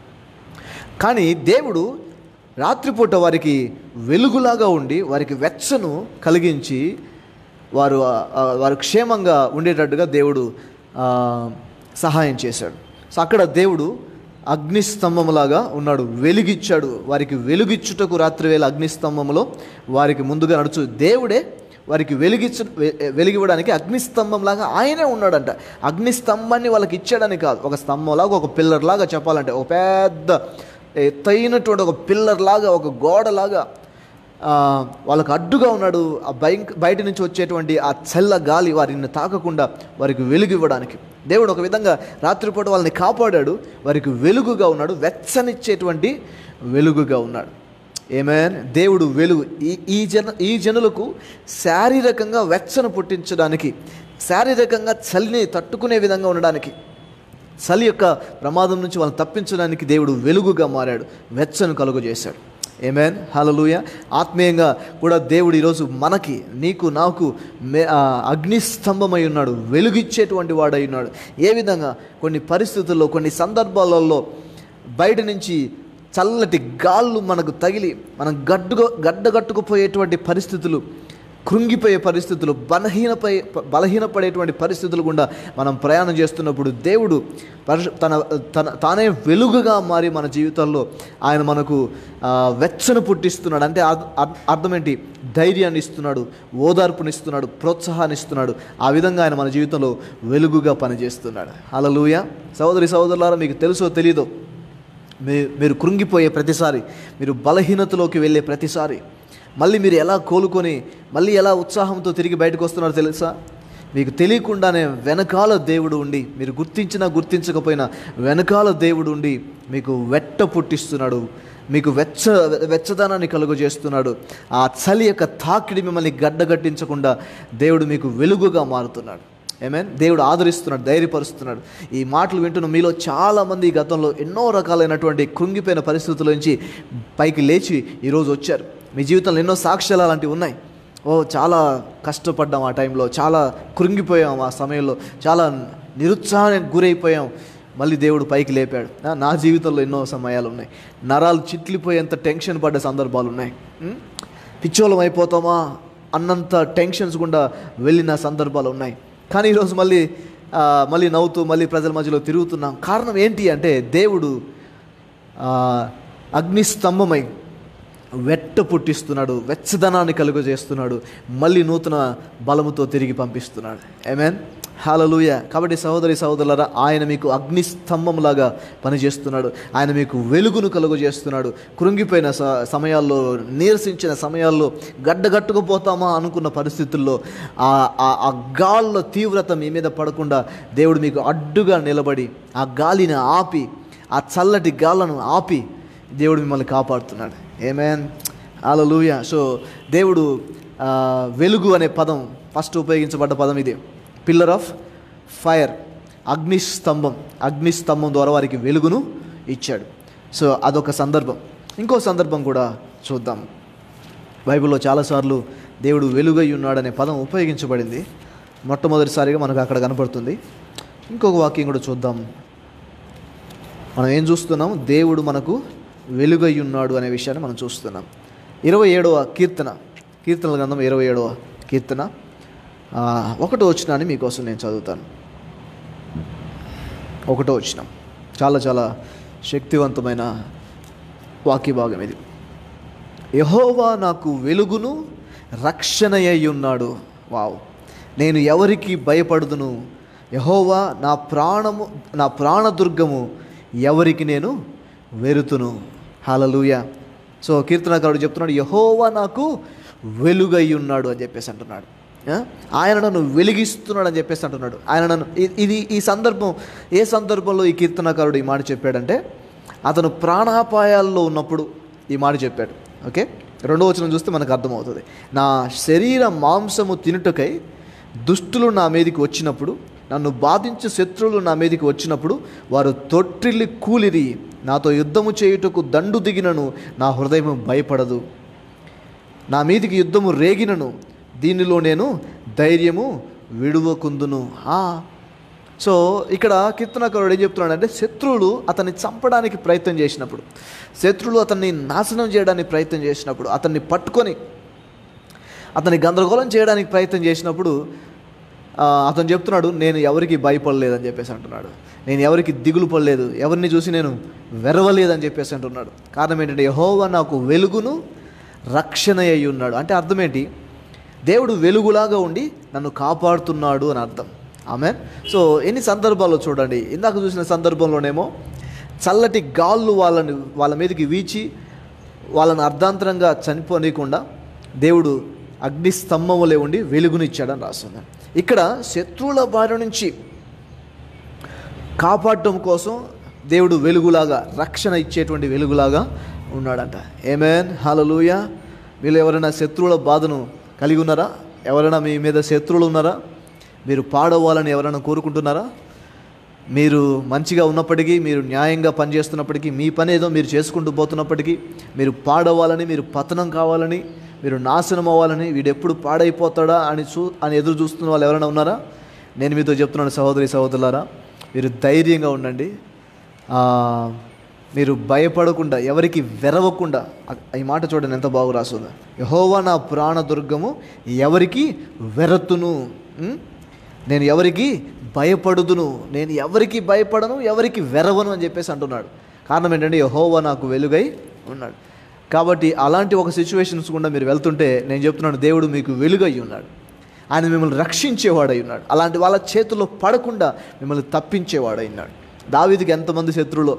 కానీ దేవుడు రాత్రిపూట వారికి వెలుగులాగా ఉండి వారికి వెచ్చను కలిగించి వారు ఆ, వారు క్షేమంగా ఉండేటట్టుగా దేవుడు ఆ, సహాయం చేశాడు సో అక్కడ దేవుడు అగ్నిస్తంభములాగా ఉన్నాడు వెలుగిచ్చాడు వారికి వెలుగిచ్చుటకు రాత్రి వేళ అగ్నిస్తంభంలో వారికి ముందుగా నడుచు దేవుడే వారికి వెలిగించ వె- వెలిగివ్వడానికి అగ్నిస్తంభంలాగా ఆయనే ఉన్నాడంట అగ్నిస్తంభాన్ని వాళ్ళకి ఇచ్చాడని కాదు ఒక స్తంభంలాగా ఒక పిల్లర్ లాగా చెప్పాలంటే ఒక పెద్ద ఎత్తైనటువంటి ఒక పిల్లర్ లాగా ఒక గోడలాగా ఆ, వాళ్ళకు అడ్డుగా ఉన్నాడు ఆ భయంక బయట నుంచి వచ్చేటువంటి ఆ చల్ల గాలి వారిని తాకకుండా వారికి వెలుగు ఇవ్వడానికి దేవుడు ఒక విధంగా రాత్రిపూట వాళ్ళని కాపాడాడు వారికి వెలుగుగా ఉన్నాడు వెచ్చనిచ్చేటువంటి వెలుగుగా ఉన్నాడు ఏమేన్ దేవుడు వెలుగు ఈ ఈ జన ఈ జనులకు శారీరకంగా వెచ్చను పుట్టించడానికి శారీరకంగా చలిని తట్టుకునే విధంగా ఉండడానికి చలి యొక్క ప్రమాదం నుంచి వాళ్ళని తప్పించడానికి దేవుడు వెలుగుగా మారాడు వెచ్చను కలుగు చేశాడు ఏమేన్ హలలుయ ఆత్మీయంగా కూడా దేవుడు ఈరోజు మనకి నీకు నాకు మే ఆ, అగ్నిస్తంభమై ఉన్నాడు వెలుగిచ్చేటువంటి వాడై ఉన్నాడు ఏ విధంగా కొన్ని పరిస్థితుల్లో కొన్ని సందర్భాలలో బయట నుంచి చల్లటి గాళ్ళు మనకు తగిలి మనం గడ్డుగా గడ్డగట్టుకుపోయేటువంటి పరిస్థితులు కృంగిపోయే పరిస్థితులు బలహీనపై బలహీనపడేటువంటి పరిస్థితులు గుండా మనం ప్రయాణం చేస్తున్నప్పుడు దేవుడు పరిశు తన తన తానే వెలుగుగా మారి మన జీవితాల్లో ఆయన మనకు ఆ, వెచ్చను పుట్టిస్తున్నాడు అంటే అర్థ- అర్థ- అర్థం ఏంటి ధైర్యాన్ని ఇస్తున్నాడు ఓదార్పునిస్తున్నాడు ప్రోత్సాహాన్ని ఇస్తున్నాడు ఆ విధంగా ఆయన మన జీవితంలో వెలుగుగా పనిచేస్తున్నాడు అలలుయ సహోదరి సహోదరులారా మీకు తెలుసో తెలీదో మీ మీరు కృంగిపోయే ప్రతిసారి మీరు బలహీనతలోకి వెళ్ళే ప్రతిసారి మళ్ళీ మీరు ఎలా కోలుకొని మళ్ళీ ఎలా ఉత్సాహంతో తిరిగి బయటకు వస్తున్నారో తెలుసా మీకు తెలియకుండానే వెనకాల దేవుడు ఉండి మీరు గుర్తించినా గుర్తించకపోయినా వెనకాల దేవుడు ఉండి మీకు వెట్ట పుట్టిస్తున్నాడు మీకు వెచ్చ వెచ్చదనాన్ని కలుగజేస్తున్నాడు ఆ చలి యొక్క తాకిడి మిమ్మల్ని గడ్డగట్టించకుండా దేవుడు మీకు వెలుగుగా మారుతున్నాడు ఏమేన్ దేవుడు ఆదరిస్తున్నాడు ధైర్యపరుస్తున్నాడు ఈ మాటలు వింటున్న మీలో చాలామంది ఈ గతంలో ఎన్నో రకాలైనటువంటి కృంగిపోయిన పరిస్థితుల నుంచి పైకి లేచి ఈరోజు వచ్చారు మీ జీవితంలో ఎన్నో సాక్ష్యాలు అలాంటివి ఉన్నాయి ఓ చాలా కష్టపడ్డాం ఆ టైంలో చాలా కృంగిపోయాం ఆ సమయంలో చాలా నిరుత్సాహానికి గురైపోయాం మళ్ళీ దేవుడు పైకి లేపాడు నా- నా జీవితంలో ఎన్నో సమయాలు ఉన్నాయి నరాలు చిట్లిపోయేంత టెన్షన్ పడ్డ సందర్భాలు ఉన్నాయి ఉం? పిచ్చోళం అయిపోతామా అన్నంత టెన్షన్స్ గుండా వెళ్ళిన సందర్భాలు ఉన్నాయి కానీ ఈరోజు మళ్ళీ ఆ, మళ్ళీ నవ్వుతూ మళ్ళీ ప్రజల మధ్యలో తిరుగుతున్నాం కారణం ఏంటి అంటే దేవుడు ఆ, అగ్నిస్తంభమై వెట్ట పుట్టిస్తున్నాడు వెచ్చదనాన్ని కలుగజేస్తున్నాడు మళ్ళీ నూతన బలముతో తిరిగి పంపిస్తున్నాడు ఏమేన్ హాలలుయ కాబట్టి సహోదరి సహోదరులరా ఆయన మీకు అగ్నిస్తంభంలాగా పనిచేస్తున్నాడు ఆయన మీకు వెలుగును కలుగజేస్తున్నాడు కృంగిపోయిన స- సమయాల్లో నీరసించిన సమయాల్లో గడ్డగట్టుకుపోతామా అనుకున్న పరిస్థితుల్లో ఆ ఆ- ఆ గాల్లో తీవ్రత మీ మీద పడకుండా దేవుడు మీకు అడ్డుగా నిలబడి ఆ గాలిని ఆపి ఆ చల్లటి గాలను ఆపి దేవుడు మిమ్మల్ని కాపాడుతున్నాడు ఏమేన్ అలలుయ సో దేవుడు ఆ, వెలుగు అనే పదం ఫస్ట్ ఉపయోగించబడ్డ పదం ఇది పిల్లర్ ఆఫ్ ఫైర్ అగ్నిస్తంభం అగ్నిస్తంభం ద్వారా వారికి వెలుగును ఇచ్చాడు సో అదొక సందర్భం ఇంకో సందర్భం కూడా చూద్దాం బైబిల్లో చాలాసార్లు దేవుడు వెలుగై ఉన్నాడనే పదం ఉపయోగించబడింది మొట్టమొదటిసారిగా మనకు అక్కడ కనపడుతుంది ఇంకొక వాక్యం కూడా చూద్దాం మనం ఏం చూస్తున్నాం దేవుడు మనకు వెలుగై ఉన్నాడు అనే విషయాన్ని మనం చూస్తున్నాం ఇరవై ఏడవ కీర్తన కీర్తనల గ్రంథం ఇరవై ఏడవ కీర్తన ఆ, ఒకటో వచ్చినాన్ని మీకోసం నేను చదువుతాను ఒకటో వచ్చినాం చాలా చాలా శక్తివంతమైన వాక్య భాగం ఇది యహోవా నాకు వెలుగును రక్షణ అయి ఉన్నాడు వావ్ నేను ఎవరికి భయపడుదును యహోవా నా ప్రాణము నా ప్రాణదుర్గము ఎవరికి నేను వెరుతును హలలుయ సో కీర్తనకారుడు చెప్తున్నాడు యహోవా నాకు వెలుగై ఉన్నాడు అని చెప్పేసి అంటున్నాడు ఆ? ఆయన నన్ను వెలిగిస్తున్నాడు అని చెప్పేసి అంటున్నాడు ఆయన నన్ను ఇ- ఇది ఈ సందర్భం ఏ సందర్భంలో ఈ కీర్తనకారుడు ఈ మాట చెప్పాడంటే అతను ప్రాణాపాయాల్లో ఉన్నప్పుడు ఈ మాట చెప్పాడు ఓకే రెండో వచనం చూస్తే మనకు అర్థమవుతుంది నా శరీర మాంసము తినుటకై దుష్టులు నా మీదకి వచ్చినప్పుడు నన్ను బాధించే శత్రువులు నా మీదకి వచ్చినప్పుడు వారు తొట్టిల్లి కూలిరి నాతో యుద్ధము చేయుటకు దండు దిగినను నా హృదయం భయపడదు నా మీదికి యుద్ధము రేగినను దీనిలో నేను ధైర్యము విడువకుందును ఆ. సో ఇక్కడ కీర్తనకారుడు ఏం చెప్తున్నాడంటే శత్రువులు అతన్ని చంపడానికి ప్రయత్నం చేసినప్పుడు శత్రువులు అతన్ని నాశనం చేయడానికి ప్రయత్నం చేసినప్పుడు అతన్ని పట్టుకొని అతన్ని గందరగోళం చేయడానికి ప్రయత్నం చేసినప్పుడు ఆ, అతను చెప్తున్నాడు నేను ఎవరికి భయపడలేదని చెప్పేసి అంటున్నాడు నేను ఎవరికి దిగులు పడలేదు ఎవరిని చూసి నేను వెరవలేదని చెప్పేసి అంటున్నాడు కారణం ఏంటంటే యహోవా నాకు వెలుగును రక్షణ అయి ఉన్నాడు అంటే అర్థం ఏంటి దేవుడు వెలుగులాగా ఉండి నన్ను కాపాడుతున్నాడు అని అర్థం ఆమె సో ఎన్ని సందర్భాల్లో చూడండి ఇందాక చూసిన సందర్భంలోనేమో చల్లటి గాళ్ళు వాళ్ళని వాళ్ళ మీదకి వీచి వాళ్ళని అర్ధాంతరంగా చనిపోనీయకుండా దేవుడు అగ్ని స్తంభములే ఉండి వెలుగునిచ్చాడని రాస్తుంది ఇక్కడ శత్రువుల బారి నుంచి కాపాడటం కోసం దేవుడు వెలుగులాగా రక్షణ ఇచ్చేటువంటి వెలుగులాగా ఉన్నాడంట ఏమేన్ హలలుయ వీళ్ళు ఎవరైనా శత్రువుల బాధను కలిగి ఉన్నారా ఎవరైనా మీ మీద శత్రువులు ఉన్నారా మీరు పాడవ్వాలని ఎవరైనా కోరుకుంటున్నారా మీరు మంచిగా ఉన్నప్పటికీ మీరు న్యాయంగా పనిచేస్తున్నప్పటికీ మీ పని ఏదో మీరు చేసుకుంటూ పోతున్నప్పటికీ మీరు పాడవ్వాలని మీరు పతనం కావాలని మీరు నాశనం అవ్వాలని వీడు ఎప్పుడు పాడైపోతాడా అని చూ అని ఎదురు చూస్తున్న వాళ్ళు ఎవరైనా ఉన్నారా నేను మీతో చెప్తున్నాను సహోదరి సహోదరులారా మీరు ధైర్యంగా ఉండండి ఆ, మీరు భయపడకుండా ఎవరికి వెరవకుండా ఆ- ఈ మాట చూడండి ఎంత బాగు రాస్తుందో యహోవా నా ప్రాణదుర్గము ఎవరికి వెరతును ఉం? నేను ఎవరికి భయపడుదును నేను ఎవరికి భయపడను ఎవరికి వెరవను అని చెప్పేసి అంటున్నాడు కారణం ఏంటంటే యహోవా నాకు వెలుగై ఉన్నాడు కాబట్టి అలాంటి ఒక సిచ్యువేషన్స్ గుండా మీరు వెళ్తుంటే నేను చెప్తున్నాను దేవుడు మీకు వెలుగై ఉన్నాడు ఆయన మిమ్మల్ని రక్షించేవాడై ఉన్నాడు అలాంటి వాళ్ళ చేతుల్లో పడకుండా మిమ్మల్ని తప్పించేవాడై ఉన్నాడు దావీదికి ఎంతమంది శత్రువులు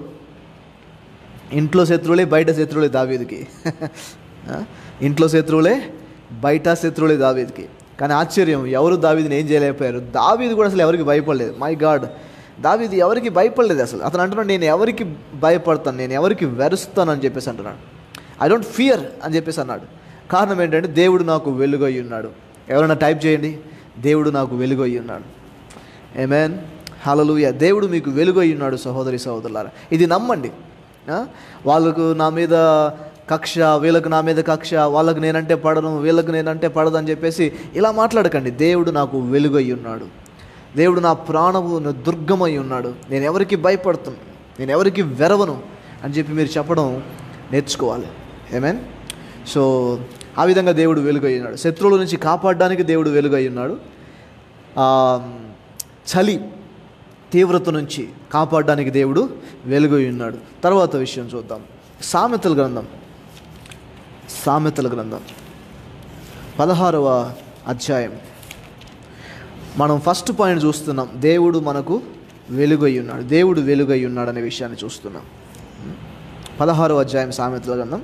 ఇంట్లో శత్రువులే బయట శత్రువులే దావీదికి ఆ? ఇంట్లో శత్రువులే బయట శత్రువులే దావీదికి కానీ ఆశ్చర్యం ఎవరు దావీదిని ఏం చేయలేకపోయారు దావీది కూడా అసలు ఎవరికి భయపడలేదు మై గాడ్ దావీది ఎవరికి భయపడలేదు అసలు అతను అంటున్నాడు నేను ఎవరికి భయపడతాను నేను ఎవరికి వెరుస్తాను అని చెప్పేసి అంటున్నాడు ఐ డోంట్ ఫియర్ అని చెప్పేసి అన్నాడు కారణం ఏంటంటే దేవుడు నాకు వెలుగై ఉన్నాడు ఎవరైనా టైప్ చేయండి దేవుడు నాకు వెలుగై ఉన్నాడు ఏమేన్ హలలుయ దేవుడు మీకు వెలుగై ఉన్నాడు సహోదరి సహోదరులారా ఇది నమ్మండి ఆ? వాళ్ళకు నా మీద కక్ష వీళ్ళకు నా మీద కక్ష వాళ్ళకు నేనంటే పడను వీళ్ళకు నేనంటే పడదు అని చెప్పేసి ఇలా మాట్లాడకండి దేవుడు నాకు వెలుగై ఉన్నాడు దేవుడు నా ప్రాణము నా దుర్గమై ఉన్నాడు నేను ఎవరికి భయపడుతును నేను ఎవరికి వెరవను అని చెప్పి మీరు చెప్పడం నేర్చుకోవాలి ఏమేన్ సో ఆ విధంగా దేవుడు వెలుగై ఉన్నాడు శత్రువుల నుంచి కాపాడడానికి దేవుడు వెలుగై ఉన్నాడు ఆ, చలి తీవ్రత నుంచి కాపాడడానికి దేవుడు వెలుగు ఉన్నాడు తర్వాత విషయం చూద్దాం సామెతల గ్రంథం సామెతల గ్రంథం పదహారవ అధ్యాయం మనం ఫస్ట్ పాయింట్ చూస్తున్నాం దేవుడు మనకు వెలుగై ఉన్నాడు దేవుడు వెలుగై ఉన్నాడు అనే విషయాన్ని చూస్తున్నాం పదహారవ అధ్యాయం సామెతల గ్రంథం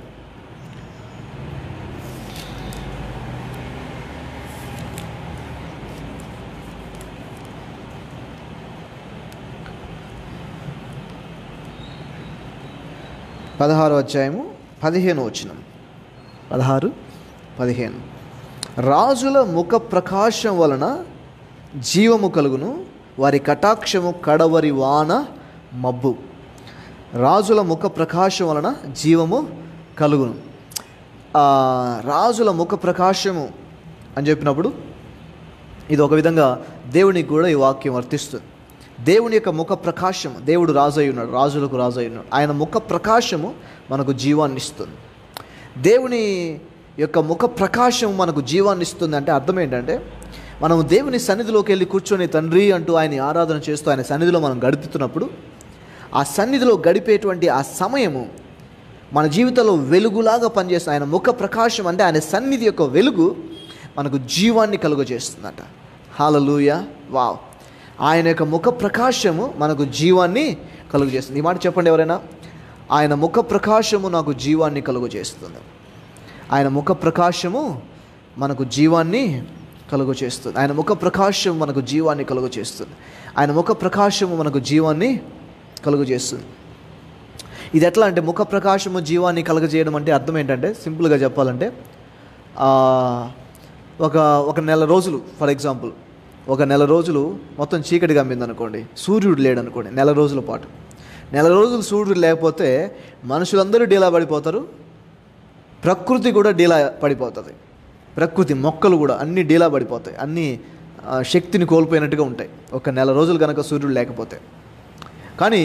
పదహారు అధ్యాయము పదిహేను వచనం పదహారు పదిహేను రాజుల ముఖ ప్రకాశం వలన జీవము కలుగును వారి కటాక్షము కడవరి వాన మబ్బు రాజుల ముఖ ప్రకాశం వలన జీవము కలుగును ఆ, రాజుల ముఖ ప్రకాశము అని చెప్పినప్పుడు ఇది ఒక విధంగా దేవునికి కూడా ఈ వాక్యం వర్తిస్తుంది దేవుని యొక్క ముఖ ప్రకాశం దేవుడు రాజు అయి ఉన్నాడు రాజులకు రాజు అయి ఉన్నాడు ఆయన ముఖ ప్రకాశము మనకు జీవాన్ని ఇస్తుంది దేవుని యొక్క ముఖ ప్రకాశం మనకు జీవాన్ని ఇస్తుంది అంటే అర్థం ఏంటంటే మనం దేవుని సన్నిధిలోకి వెళ్ళి కూర్చొని తండ్రి అంటూ ఆయన ఆరాధన చేస్తూ ఆయన సన్నిధిలో మనం గడుపుతున్నప్పుడు ఆ సన్నిధిలో గడిపేటువంటి ఆ సమయము మన జీవితంలో వెలుగులాగా పనిచేస్తుంది ఆయన ముఖ ప్రకాశం అంటే ఆయన సన్నిధి యొక్క వెలుగు మనకు జీవాన్ని కలుగజేస్తుందట హాలలుయ వావ్ ఆయన యొక్క ముఖ ప్రకాశము మనకు జీవాన్ని కలుగజేస్తుంది ఈ మాట చెప్పండి ఎవరైనా ఆయన ముఖ ప్రకాశము నాకు జీవాన్ని కలుగజేస్తుంది ఆయన ముఖ ప్రకాశము మనకు జీవాన్ని కలుగు చేస్తుంది ఆయన ముఖ ప్రకాశం మనకు జీవాన్ని కలుగు చేస్తుంది ఆయన ముఖ ప్రకాశము మనకు జీవాన్ని కలుగు చేస్తుంది ఇది ఎట్లా అంటే ముఖ ప్రకాశము జీవాన్ని కలుగజేయడం అంటే అర్థం ఏంటంటే సింపుల్గా చెప్పాలంటే ఆ, ఒక ఒక నెల రోజులు ఫర్ ఎగ్జాంపుల్ ఒక నెల రోజులు మొత్తం చీకటి కమ్మింది అనుకోండి సూర్యుడు లేడు అనుకోండి నెల రోజుల పాటు నెల రోజులు సూర్యుడు లేకపోతే మనుషులందరూ డీలా పడిపోతారు ప్రకృతి కూడా డీలా పడిపోతుంది ప్రకృతి మొక్కలు కూడా అన్ని డీలా పడిపోతాయి అన్ని ఆ, శక్తిని కోల్పోయినట్టుగా ఉంటాయి ఒక నెల రోజులు కనుక సూర్యుడు లేకపోతే కానీ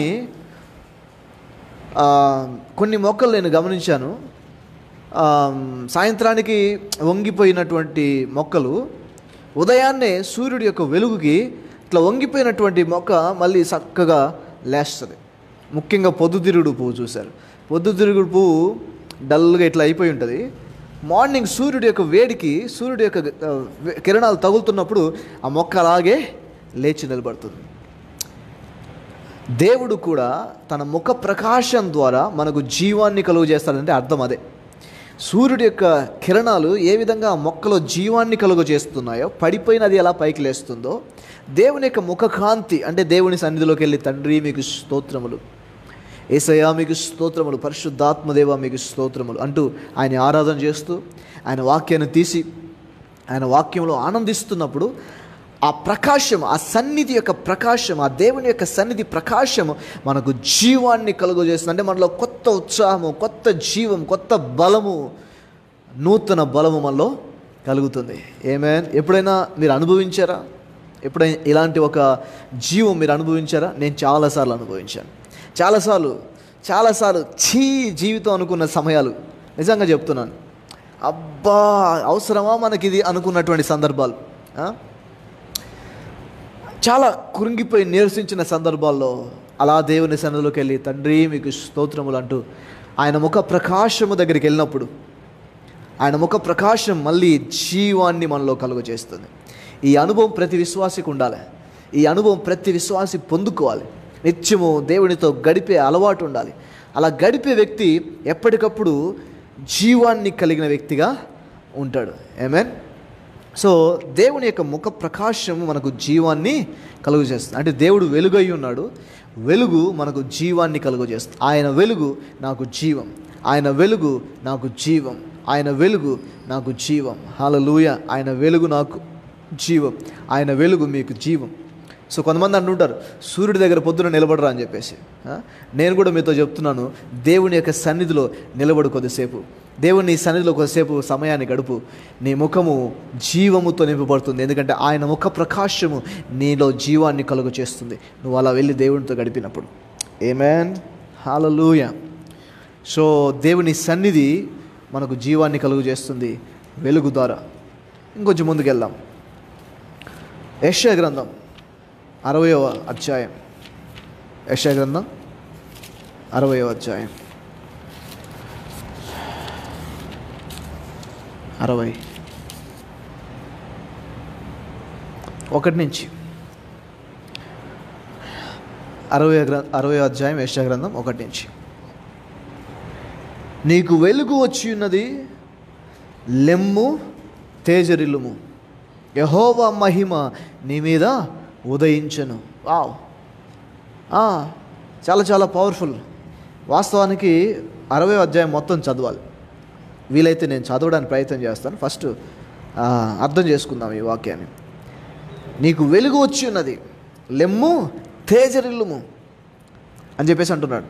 ఆ, కొన్ని మొక్కలు నేను గమనించాను ఆ, సాయంత్రానికి వంగిపోయినటువంటి మొక్కలు ఉదయాన్నే సూర్యుడి యొక్క వెలుగుకి ఇట్లా వంగిపోయినటువంటి మొక్క మళ్ళీ చక్కగా లేస్తుంది ముఖ్యంగా పొద్దుతిరుగుడు పువ్వు చూశారు పొద్దుతిరుగుడు పువ్వు డల్గా ఇట్లా అయిపోయి ఉంటుంది మార్నింగ్ సూర్యుడి యొక్క వేడికి సూర్యుడి యొక్క ఆ, వే- కిరణాలు తగులుతున్నప్పుడు ఆ మొక్క అలాగే లేచి నిలబడుతుంది దేవుడు కూడా తన ముఖ ప్రకాశం ద్వారా మనకు జీవాన్ని కలుగు చేస్తాడంటే అర్థం అదే సూర్యుడి యొక్క కిరణాలు ఏ విధంగా ఆ మొక్కలో జీవాన్ని కలుగు చేస్తున్నాయో పడిపోయినది ఎలా పైకి లేస్తుందో దేవుని యొక్క ముఖకాంతి అంటే దేవుని సన్నిధిలోకి వెళ్ళి తండ్రి మీకు స్తోత్రములు ఏసయ్యా మీకు స్తోత్రములు పరిశుద్ధాత్మదేవ మీకు స్తోత్రములు అంటూ ఆయన ఆరాధన చేస్తూ ఆయన వాక్యాన్ని తీసి ఆయన వాక్యంలో ఆనందిస్తున్నప్పుడు ఆ ప్రకాశం ఆ సన్నిధి యొక్క ప్రకాశం ఆ దేవుని యొక్క సన్నిధి ప్రకాశము మనకు జీవాన్ని కలుగజేస్తుంది అంటే మనలో కొత్త ఉత్సాహము కొత్త జీవం కొత్త బలము నూతన బలము మనలో కలుగుతుంది ఏమేన్ ఎప్పుడైనా మీరు అనుభవించారా ఎప్పుడైనా ఇలాంటి ఒక జీవం మీరు అనుభవించారా నేను చాలాసార్లు అనుభవించాను చాలాసార్లు చాలాసార్లు చీ జీవితం అనుకున్న సమయాలు నిజంగా చెప్తున్నాను అబ్బా అవసరమా మనకి ఇది అనుకున్నటువంటి సందర్భాలు ఆ? చాలా కృంగిపోయి నిరసించిన సందర్భాల్లో అలా దేవుని సన్నిధిలోకి వెళ్ళి తండ్రి మీకు స్తోత్రములు అంటూ ఆయన ముఖ ప్రకాశము దగ్గరికి వెళ్ళినప్పుడు ఆయన ముఖ ప్రకాశం మళ్ళీ జీవాన్ని మనలో కలుగ చేస్తుంది ఈ అనుభవం ప్రతి విశ్వాసికి ఉండాలి ఈ అనుభవం ప్రతి విశ్వాసి పొందుకోవాలి నిత్యము దేవునితో గడిపే అలవాటు ఉండాలి అలా గడిపే వ్యక్తి ఎప్పటికప్పుడు జీవాన్ని కలిగిన వ్యక్తిగా ఉంటాడు ఏమేన్ సో దేవుని యొక్క ముఖ ప్రకాశము మనకు జీవాన్ని కలుగు చేస్తుంది అంటే దేవుడు వెలుగై ఉన్నాడు వెలుగు మనకు జీవాన్ని కలుగు చేస్తుంది ఆయన వెలుగు నాకు జీవం ఆయన వెలుగు నాకు జీవం ఆయన వెలుగు నాకు జీవం హల్లెలూయా ఆయన వెలుగు నాకు జీవం ఆయన వెలుగు మీకు జీవం సో కొంతమంది అంటుంటారు సూర్యుడి దగ్గర పొద్దున నిలబడరా అని చెప్పేసి ఆ? నేను కూడా మీతో చెప్తున్నాను దేవుని యొక్క సన్నిధిలో నిలబడు కొద్దిసేపు దేవుని సన్నిధిలో కొద్దిసేపు సమయాన్ని గడుపు నీ ముఖము జీవముతో నింపబడుతుంది ఎందుకంటే ఆయన ముఖ ప్రకాశము నీలో జీవాన్ని కలుగు చేస్తుంది నువ్వు అలా వెళ్ళి దేవునితో గడిపినప్పుడు ఏమేన్ హాలూయ సో దేవుని సన్నిధి మనకు జీవాన్ని కలుగు చేస్తుంది వెలుగు ద్వారా ఇంకొంచెం ముందుకెళ్దాం యశ్య గ్రంథం అరవయవ అధ్యాయం యశ్య గ్రంథం అరవయవ అధ్యాయం అరవై ఒకటి నుంచి అరవై గ్ర అరవై అధ్యాయం యశ్య గ్రంథం ఒకటి నుంచి నీకు వెలుగు వచ్చి ఉన్నది లెమ్ము తేజరిల్లుము యహోవా మహిమ నీ మీద ఉదయించను వావ్ ఆ, చాలా చాలా పవర్ఫుల్ వాస్తవానికి అరవై అధ్యాయం మొత్తం చదవాలి వీలైతే నేను చదవడానికి ప్రయత్నం చేస్తాను ఫస్ట్ ఆ, అర్థం చేసుకుందాం ఈ వాక్యాన్ని నీకు వెలుగు వచ్చి ఉన్నది లెమ్ము తేజరిల్లుము అని చెప్పేసి అంటున్నాడు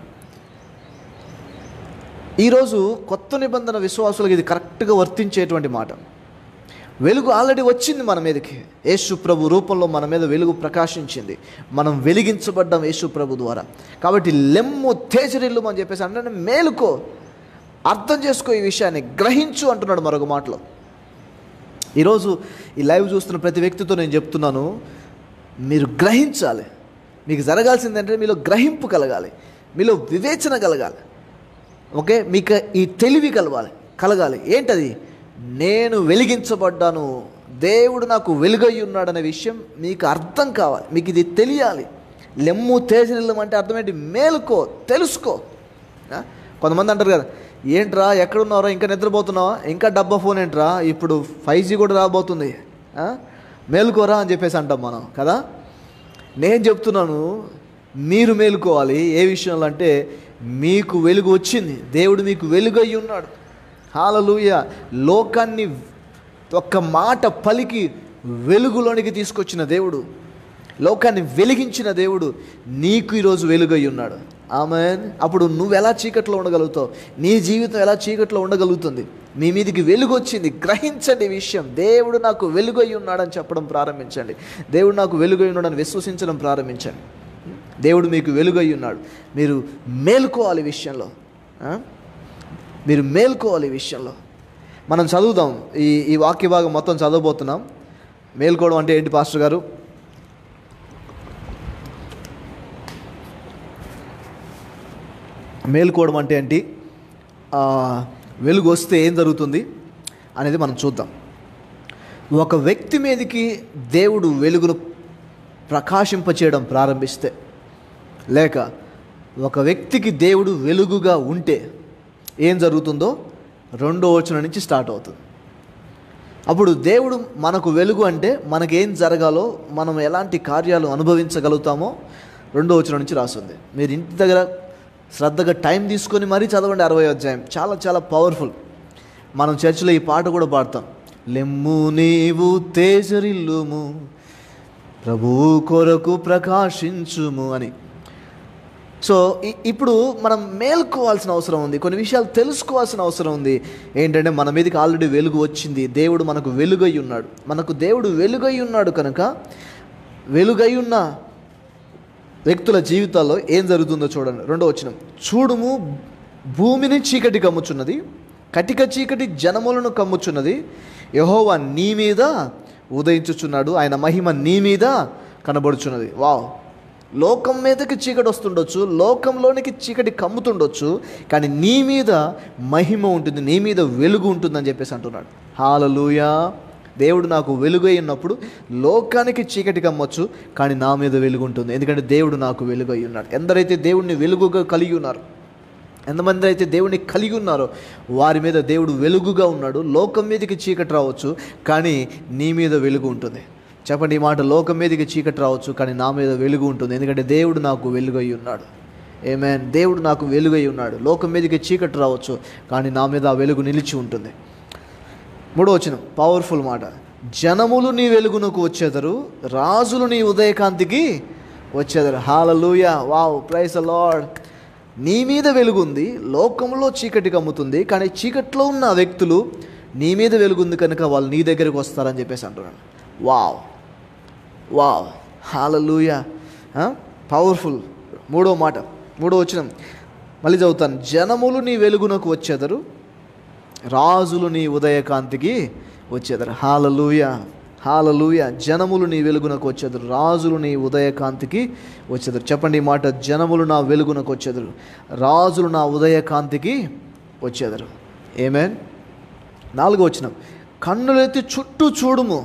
ఈరోజు కొత్త నిబంధన విశ్వాసులకు ఇది కరెక్ట్గా వర్తించేటువంటి మాట వెలుగు ఆల్రెడీ వచ్చింది మన మీదకి యేసు ప్రభు రూపంలో మన మీద వెలుగు ప్రకాశించింది మనం వెలిగించబడ్డాం యేసు ప్రభు ద్వారా కాబట్టి లెమ్ము తేజరిల్లు అని చెప్పేసి అంటే మేలుకో అర్థం చేసుకో ఈ విషయాన్ని గ్రహించు అంటున్నాడు మరొక మాటలో ఈరోజు ఈ లైవ్ చూస్తున్న ప్రతి వ్యక్తితో నేను చెప్తున్నాను మీరు గ్రహించాలి మీకు జరగాల్సిందంటే మీలో గ్రహింపు కలగాలి మీలో వివేచన కలగాలి ఓకే మీకు ఈ తెలివి కలవాలి కలగాలి ఏంటది నేను వెలిగించబడ్డాను దేవుడు నాకు వెలుగై ఉన్నాడనే విషయం మీకు అర్థం కావాలి మీకు ఇది తెలియాలి లెమ్ము తేజనిల్లం అంటే అర్థం ఏంటి మేలుకో తెలుసుకో ఆ? కొంతమంది అంటారు కదా ఏంట్రా ఎక్కడున్నారా ఇంకా నిద్రపోతున్నావా ఇంకా డబ్బా ఫోన్ ఏంట్రా ఇప్పుడు ఫైవ్ జీ కూడా రాబోతుంది ఆ? మేలుకోరా అని చెప్పేసి అంటాం మనం కదా నేను చెప్తున్నాను మీరు మేలుకోవాలి ఏ విషయంలో అంటే మీకు వెలుగు వచ్చింది దేవుడు మీకు వెలుగు అయి ఉన్నాడు హాలలుయ లోకాన్ని ఒక్క మాట పలికి వెలుగులోనికి తీసుకొచ్చిన దేవుడు లోకాన్ని వెలిగించిన దేవుడు నీకు ఈరోజు వెలుగై ఉన్నాడు ఆమె అప్పుడు నువ్వు ఎలా చీకట్లో ఉండగలుగుతావు నీ జీవితం ఎలా చీకట్లో ఉండగలుగుతుంది మీ మీదికి వెలుగు వచ్చింది గ్రహించండి ఈ విషయం దేవుడు నాకు వెలుగై ఉన్నాడని చెప్పడం ప్రారంభించండి దేవుడు నాకు వెలుగై ఉన్నాడని విశ్వసించడం ప్రారంభించండి దేవుడు మీకు వెలుగై ఉన్నాడు మీరు మేలుకోవాలి ఈ విషయంలో ఆ? మీరు మేల్కోవాలి ఈ విషయంలో మనం చదువుదాం ఈ ఈ వాక్య భాగం మొత్తం చదవబోతున్నాం మేల్కోవడం అంటే ఏంటి పాస్టర్ గారు మేల్కోవడం అంటే ఏంటి ఆ, వెలుగు వస్తే ఏం జరుగుతుంది అనేది మనం చూద్దాం ఒక వ్యక్తి మీదకి దేవుడు వెలుగును ప్రకాశింపచేయడం ప్రారంభిస్తే లేక ఒక వ్యక్తికి దేవుడు వెలుగుగా ఉంటే ఏం జరుగుతుందో రెండో వచనం నుంచి స్టార్ట్ అవుతుంది అప్పుడు దేవుడు మనకు వెలుగు అంటే మనకేం జరగాలో మనం ఎలాంటి కార్యాలు అనుభవించగలుగుతామో రెండో వచనం నుంచి రాస్తుంది మీరు ఇంటి దగ్గర శ్రద్ధగా టైం తీసుకొని మరీ చదవండి అరవై అధ్యాయం చాలా చాలా పవర్ఫుల్ మనం చర్చిలో ఈ పాట కూడా పాడతాం లెమ్ము నీవు తేజరిల్లుము ప్రభువు కొరకు ప్రకాశించుము అని సో ఇ- ఇప్పుడు మనం మేల్కోవాల్సిన అవసరం ఉంది కొన్ని విషయాలు తెలుసుకోవాల్సిన అవసరం ఉంది ఏంటంటే మన మీదకి ఆల్రెడీ వెలుగు వచ్చింది దేవుడు మనకు వెలుగై ఉన్నాడు మనకు దేవుడు వెలుగై ఉన్నాడు కనుక వెలుగై ఉన్న వ్యక్తుల జీవితాల్లో ఏం జరుగుతుందో చూడండి రెండో వచనం చూడుము భూమిని చీకటి కమ్ముచున్నది కటిక చీకటి జనములను కమ్ముచున్నది యహోవా నీ మీద ఉదయించుచున్నాడు ఆయన మహిమ నీ మీద కనబడుచున్నది వావ్ లోకం మీదకి చీకటి వస్తుండొచ్చు లోకంలోనికి చీకటి కమ్ముతుండొచ్చు కానీ నీ మీద మహిమ ఉంటుంది నీ మీద వెలుగు ఉంటుందని చెప్పేసి అంటున్నాడు హాలలుయా దేవుడు నాకు వెలుగై ఉన్నప్పుడు లోకానికి చీకటి కమ్మొచ్చు కానీ నా మీద వెలుగు ఉంటుంది ఎందుకంటే దేవుడు నాకు వెలుగై ఉన్నాడు ఎందరైతే దేవుడిని వెలుగుగా కలిగి ఉన్నారు ఎంతమంది అయితే దేవుడిని కలిగి ఉన్నారో వారి మీద దేవుడు వెలుగుగా ఉన్నాడు లోకం మీదకి చీకటి రావచ్చు కానీ నీ మీద వెలుగు ఉంటుంది చెప్పండి ఈ మాట లోకం మీదకి చీకటి రావచ్చు కానీ నా మీద వెలుగు ఉంటుంది ఎందుకంటే దేవుడు నాకు వెలుగై ఉన్నాడు ఏమేన్ దేవుడు నాకు వెలుగై ఉన్నాడు లోకం మీదకి చీకటి రావచ్చు కానీ నా మీద ఆ వెలుగు నిలిచి ఉంటుంది మూడో వచ్చిన పవర్ఫుల్ మాట జనములు నీ వెలుగునకు వచ్చేదరు రాజులు నీ ఉదయకాంతికి వచ్చేదరు హాలూయ వావ్ ప్రైస్ లార్డ్ నీ మీద వెలుగుంది లోకంలో చీకటి కమ్ముతుంది కానీ చీకట్లో ఉన్న వ్యక్తులు నీ మీద వెలుగుంది కనుక వాళ్ళు నీ దగ్గరికి వస్తారని చెప్పేసి అంటున్నాను వావ్ వావ్ హాలూయ పవర్ఫుల్ మూడో మాట మూడో వచ్చిన మళ్ళీ చదువుతాను జనములు నీ వెలుగునకు వచ్చేదరు రాజులు నీ ఉదయకాంతికి వచ్చేదరు హాలలుయ హాలలుయ జనములు నీ వెలుగునకు వచ్చేదరు రాజులు నీ ఉదయకాంతికి వచ్చేదరు చెప్పండి ఈ మాట జనములు నా వెలుగునకు వచ్చేదరు రాజులు నా ఉదయకాంతికి వచ్చేదరు ఏమేన్ నాలుగో వచ్చిన కన్నులెత్తి చుట్టూ చూడుము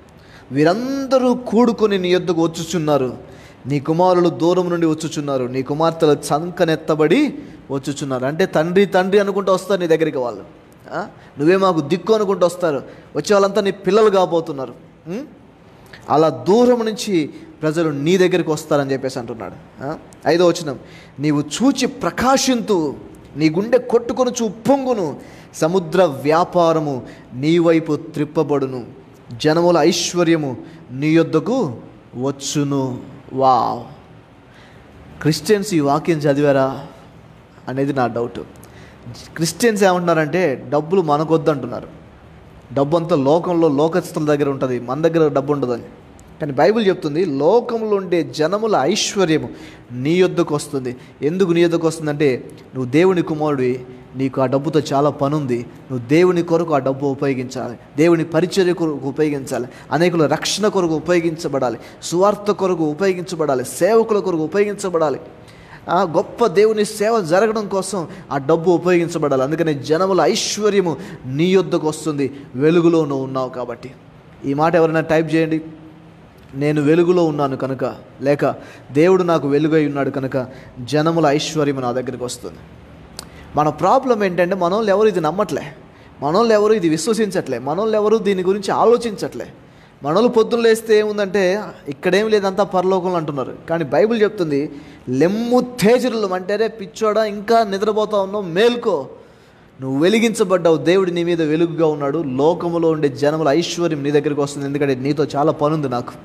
వీరందరూ కూడుకొని నీ యొద్దకు వచ్చుచున్నారు నీ కుమారులు దూరం నుండి వచ్చుచున్నారు నీ కుమార్తెలు చంకనెత్తబడి వచ్చుచున్నారు అంటే తండ్రి తండ్రి అనుకుంటూ వస్తారు నీ దగ్గరికి వాళ్ళు ఆ? నువ్వే మాకు దిక్కు అనుకుంటూ వస్తారు వచ్చే వాళ్ళంతా నీ పిల్లలు కాబోతున్నారు ఉం? అలా దూరం నుంచి ప్రజలు నీ దగ్గరికి వస్తారని చెప్పేసి అంటున్నాడు ఆ? ఐదో వచనం నీవు చూచి ప్రకాశింతు నీ గుండె కొట్టుకొని చూ పొంగును సముద్ర వ్యాపారము నీ వైపు త్రిప్పబడును జనముల ఐశ్వర్యము నీ యొద్దకు వచ్చును వావ్ క్రిస్టియన్స్ ఈ వాక్యం చదివారా అనేది నా డౌట్ క్రిస్టియన్స్ ఏమంటున్నారంటే డబ్బులు మనకొద్దు అంటున్నారు డబ్బు అంతా లోకంలో లోకస్తుల దగ్గర ఉంటుంది మన దగ్గర డబ్బు ఉండదని కానీ బైబిల్ చెప్తుంది లోకంలో ఉండే జనముల ఐశ్వర్యము నీ యొద్దకు వస్తుంది ఎందుకు నీ యొద్దకు వస్తుందంటే నువ్వు దేవుని కుమారుడివి నీకు ఆ డబ్బుతో చాలా పని ఉంది నువ్వు దేవుని కొరకు ఆ డబ్బు ఉపయోగించాలి దేవుని పరిచర్య కొరకు ఉపయోగించాలి అనేకుల రక్షణ కొరకు ఉపయోగించబడాలి సువార్త కొరకు ఉపయోగించబడాలి సేవకుల కొరకు ఉపయోగించబడాలి ఆ గొప్ప దేవుని సేవ జరగడం కోసం ఆ డబ్బు ఉపయోగించబడాలి అందుకని జనముల ఐశ్వర్యము నీ యొద్దకు వస్తుంది వెలుగులో నువ్వు ఉన్నావు కాబట్టి ఈ మాట ఎవరైనా టైప్ చేయండి నేను వెలుగులో ఉన్నాను కనుక లేక దేవుడు నాకు వెలుగై ఉన్నాడు కనుక జనముల ఐశ్వర్యం నా దగ్గరికి వస్తుంది మన ప్రాబ్లం ఏంటంటే మనోళ్ళు ఎవరు ఇది నమ్మట్లే మనోళ్ళు ఎవరు ఇది విశ్వసించట్లే మనోళ్ళు ఎవరు దీని గురించి ఆలోచించట్లే మనోళ్ళు పొద్దున్న లేస్తే ఏముందంటే ఇక్కడేం లేదంతా పరలోకంలో అంటున్నారు కానీ బైబిల్ చెప్తుంది లెమ్ము తేజరులు అంటేనే పిచ్చోడా ఇంకా నిద్రపోతా ఉన్నావు మేల్కో నువ్వు వెలిగించబడ్డావు దేవుడు నీ మీద వెలుగుగా ఉన్నాడు లోకములో ఉండే జనముల ఐశ్వర్యం నీ దగ్గరికి వస్తుంది ఎందుకంటే నీతో చాలా పనుంది నాకు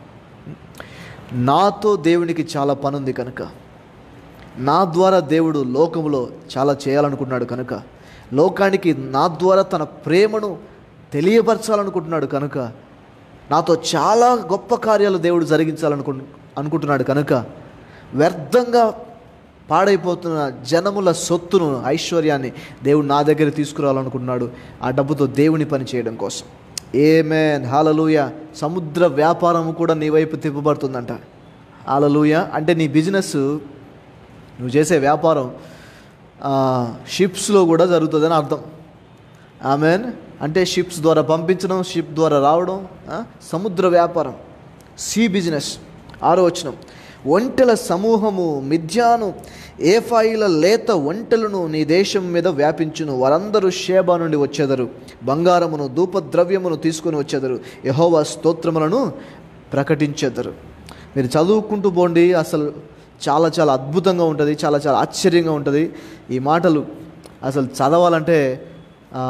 నాతో దేవునికి చాలా పనుంది కనుక నా ద్వారా దేవుడు లోకములో చాలా చేయాలనుకుంటున్నాడు కనుక లోకానికి నా ద్వారా తన ప్రేమను తెలియపరచాలనుకుంటున్నాడు కనుక నాతో చాలా గొప్ప కార్యాలు దేవుడు జరిగించాలనుకు అనుకుంటున్నాడు కనుక వ్యర్థంగా పాడైపోతున్న జనముల సొత్తును ఐశ్వర్యాన్ని దేవుడు నా దగ్గర తీసుకురావాలనుకుంటున్నాడు ఆ డబ్బుతో దేవుని పని చేయడం కోసం ఏమేన్ హాలలుయ సముద్ర వ్యాపారము కూడా నీ వైపు తిప్పబడుతుందంట హాలలుయ అంటే నీ బిజినెస్ నువ్వు చేసే వ్యాపారం షిప్స్లో కూడా జరుగుతుందని అర్థం ఆమెన్ అంటే షిప్స్ ద్వారా పంపించడం షిప్ ద్వారా రావడం ఆ, సముద్ర వ్యాపారం సీ బిజినెస్ ఆరో వచనం ఒంటెల సమూహము మిథ్యాను ఏఫాయిల లేత ఒంటెలను నీ దేశం మీద వ్యాపించును వారందరూ షేబా నుండి వచ్చేదరు బంగారమును ధూపద్రవ్యమును తీసుకొని వచ్చేదరు యహోవా స్తోత్రములను ప్రకటించేదరు మీరు చదువుకుంటూ పోండి అసలు చాలా చాలా అద్భుతంగా ఉంటుంది చాలా చాలా ఆశ్చర్యంగా ఉంటుంది ఈ మాటలు అసలు చదవాలంటే ఆ,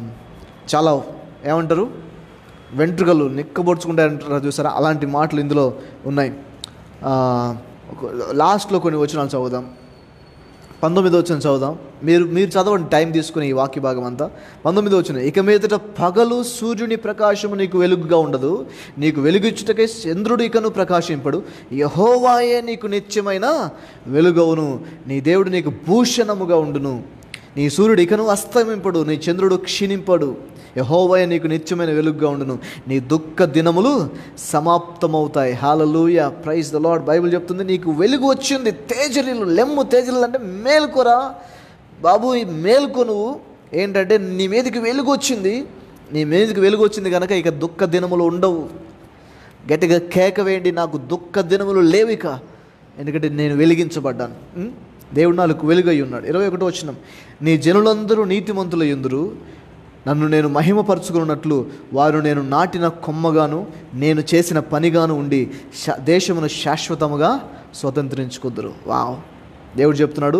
చాలా ఏమంటారు వెంట్రుకలు నిక్కబొడుచుకుంటే అంటారు చూసారా అలాంటి మాటలు ఇందులో ఉన్నాయి ఆ, ఒక- లాస్ట్లో కొన్ని వచనాలు చదువుదాం పంతొమ్మిది వచ్చిన చదువుదాం మీరు మీరు చదవండి టైం తీసుకుని ఈ వాక్య భాగం అంతా పంతొమ్మిది వచ్చిన ఇక మీదట పగలు సూర్యుని ప్రకాశము నీకు వెలుగుగా ఉండదు నీకు వెలుగిచ్చుటకై చంద్రుడు ఇకను ప్రకాశింపడు యహోవాయే నీకు నిత్యమైన వెలుగవును నీ దేవుడు నీకు భూషణముగా ఉండును నీ సూర్యుడు ఇకను అస్తమింపడు నీ చంద్రుడు క్షీణింపడు యహోవయ నీకు నిత్యమైన వెలుగుగా ఉండును నీ దుఃఖ దినములు సమాప్తమవుతాయి hallelujah praise the Lord Bible చెప్తుంది నీకు వెలుగు వచ్చింది తేజరీలు లెమ్ము తేజరీలు అంటే మేల్కొరా బాబు ఈ మేల్కో నువ్వు ఏంటంటే నీ మీదకి వెలుగు వచ్చింది నీ మీదకి వెలుగు వచ్చింది కనుక ఇక దుఃఖ దినములు ఉండవు గట్టిగా కేక వేయండి నాకు దుఃఖ దినములు లేవిక ఎందుకంటే నేను వెలిగించబడ్డాను ఉం? దేవుడు నాకు వెలుగై ఉన్నాడు ఇరవై ఒకటో వచ్చిన నీ జనులందరూ నీతిమంతులు ఎందురు నన్ను నేను మహిమపరచుకున్నట్లు వారు నేను నాటిన కొమ్మగాను నేను చేసిన పనిగాను ఉండి శా దేశమును శాశ్వతముగా స్వతంత్రించుకుందరు వావ్ దేవుడు చెప్తున్నాడు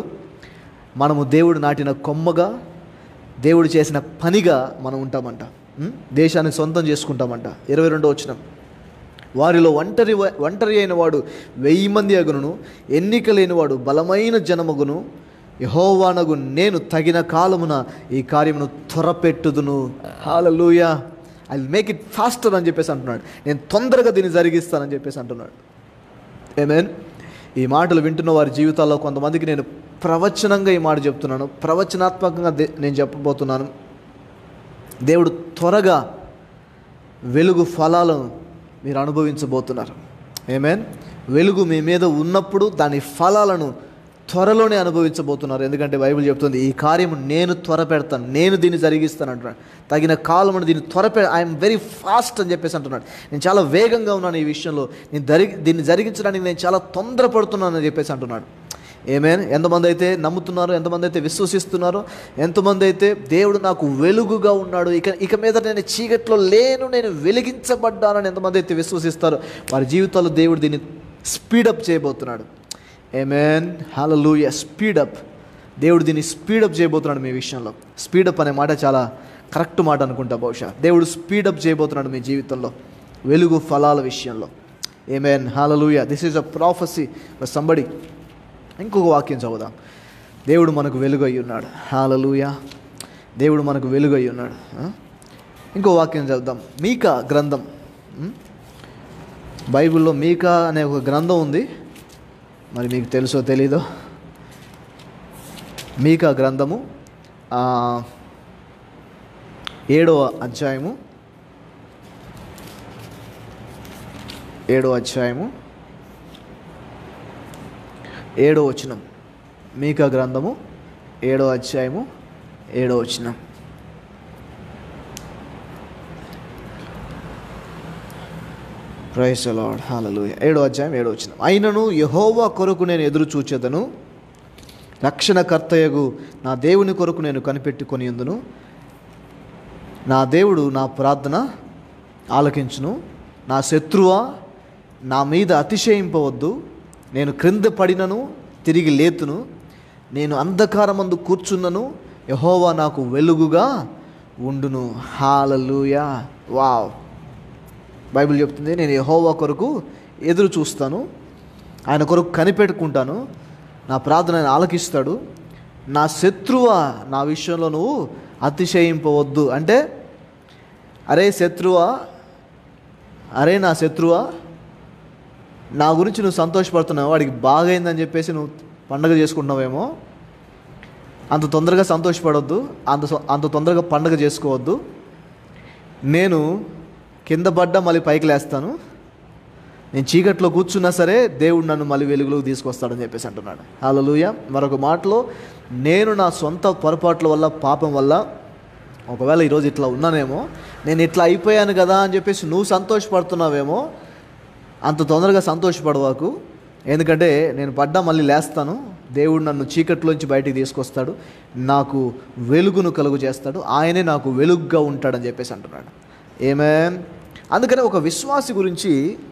మనము దేవుడు నాటిన కొమ్మగా దేవుడు చేసిన పనిగా మనం ఉంటామంట ఉం? దేశాన్ని సొంతం చేసుకుంటామంట ఇరవై రెండో వచ్చినాం వారిలో ఒంటరి ఒంటరి అయిన వాడు వెయ్యి మంది అగును ఎన్నిక లేనివాడు బలమైన జనమగును యహోవానగు నేను తగిన కాలమున ఈ కార్యమును త్వరపెట్టుదును hallelujah I make it faster అని చెప్పేసి అంటున్నాడు నేను తొందరగా దీన్ని జరిగిస్తానని చెప్పేసి అంటున్నాడు ఏమేన్ ఈ మాటలు వింటున్న వారి జీవితాల్లో కొంతమందికి నేను ప్రవచనంగా ఈ మాట చెప్తున్నాను ప్రవచనాత్మకంగా దే- నేను చెప్పబోతున్నాను దేవుడు త్వరగా వెలుగు ఫలాలను మీరు అనుభవించబోతున్నారు ఏమేన్ వెలుగు మీ మీద ఉన్నప్పుడు దాని ఫలాలను త్వరలోనే అనుభవించబోతున్నారు ఎందుకంటే బైబిల్ చెప్తుంది ఈ కార్యం నేను త్వర పెడతాను నేను దీన్ని జరిగిస్తాను అంటున్నాడు తగిన కాలమును దీన్ని త్వర పె ఐఎమ్ వెరీ ఫాస్ట్ అని చెప్పేసి అంటున్నాడు నేను చాలా వేగంగా ఉన్నాను ఈ విషయంలో నేను జరిగి దీన్ని జరిగించడానికి నేను చాలా తొందరపడుతున్నాను అని చెప్పేసి అంటున్నాడు ఏమేన్ ఎంతమంది అయితే నమ్ముతున్నారో ఎంతమంది అయితే విశ్వసిస్తున్నారో ఎంతమంది అయితే దేవుడు నాకు వెలుగుగా ఉన్నాడు ఇక ఇక మీద నేను చీకట్లో లేను నేను వెలిగించబడ్డానని ఎంతమంది అయితే విశ్వసిస్తారో వారి జీవితాల్లో దేవుడు దీన్ని స్పీడప్ చేయబోతున్నాడు ఏమేన్ హలలుయ స్పీడప్ దేవుడు దీన్ని స్పీడప్ చేయబోతున్నాడు మీ విషయంలో స్పీడప్ అనే మాట చాలా కరెక్ట్ మాట అనుకుంటా బహుశా దేవుడు స్పీడప్ చేయబోతున్నాడు మీ జీవితంలో వెలుగు ఫలాల విషయంలో amen hallelujah this is a prophecy సంబడి ఇంకొక వాక్యం చదువుదాం దేవుడు మనకు వెలుగు అయి ఉన్నాడు హాలలుయ దేవుడు మనకు వెలుగు అయి ఉన్నాడు ఆ? ఇంకో వాక్యం చదువుదాం మీకా గ్రంథం ఉం? బైబిల్లో మీకా అనే ఒక గ్రంథం ఉంది మరి మీకు తెలుసో తెలీదో మీకా గ్రంథము ఆ, ఏడవ అధ్యాయము ఏడవ అధ్యాయము ఏడో వచనం మీకా గ్రంథము ఏడో అధ్యాయము ఏడో వచ్చిన ప్రైస్ లార్డ్ హల్లెలూయా ఏడో అధ్యాయం ఏడో వచ్చిన అయినను యహోవా కొరకు నేను ఎదురు చూచెదను రక్షణకర్తయగు నా దేవుని కొరకు నేను కనిపెట్టుకొని ఉందును నా దేవుడు నా ప్రార్థన ఆలకించును నా శత్రువా నా మీద అతిశయింపవద్దు నేను క్రింద పడినను తిరిగి లేతును నేను అంధకారమందు కూర్చున్నను యహోవా నాకు వెలుగుగా ఉండును హాలలుయా వావ్ బైబిల్ చెప్తుంది నేను యహోవా కొరకు ఎదురు చూస్తాను ఆయన కొరకు కనిపెట్టుకుంటాను నా ప్రార్థన ఆయన ఆలకిస్తాడు నా శత్రువా నా విషయంలో నువ్వు అతిశయింపవద్దు అంటే అరే శత్రువా అరే నా శత్రువా నా గురించి నువ్వు సంతోషపడుతున్నావు వాడికి బాగైందని చెప్పేసి నువ్వు పండగ చేసుకుంటున్నావేమో అంత తొందరగా సంతోషపడొద్దు అంత సొ- అంత తొందరగా పండగ చేసుకోవద్దు నేను కింద పడ్డా మళ్ళీ పైకి లేస్తాను నేను చీకట్లో కూర్చున్నా సరే దేవుడు నన్ను మళ్ళీ వెలుగులోకి తీసుకొస్తాడని చెప్పేసి అంటున్నాడు హల్లెలూయా మరొక మాటలో నేను నా సొంత పొరపాట్ల వల్ల పాపం వల్ల ఒకవేళ ఈరోజు ఇట్లా ఉన్నానేమో నేను ఇట్లా అయిపోయాను కదా అని చెప్పేసి నువ్వు సంతోషపడుతున్నావేమో అంత తొందరగా సంతోషపడవాకు ఎందుకంటే నేను పడ్డా మళ్ళీ లేస్తాను దేవుడు నన్ను చీకట్లోంచి బయటికి తీసుకొస్తాడు నాకు వెలుగును కలుగు చేస్తాడు ఆయనే నాకు వెలుగుగా ఉంటాడని చెప్పేసి అంటున్నాడు ఏమే అందుకని ఒక విశ్వాసి గురించి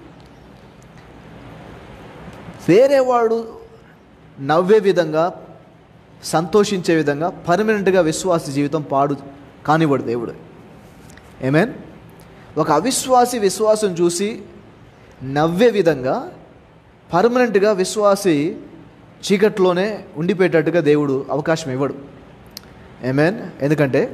వేరేవాడు నవ్వే విధంగా సంతోషించే విధంగా పర్మనెంట్గా విశ్వాసి జీవితం పాడు కానివ్వడు దేవుడు ఏమేన్ ఒక అవిశ్వాసి విశ్వాసం చూసి నవ్వే విధంగా పర్మనెంట్గా విశ్వాసి చీకట్లోనే ఉండిపోయేటట్టుగా దేవుడు అవకాశం ఇవ్వడు ఏమేన్ ఎందుకంటే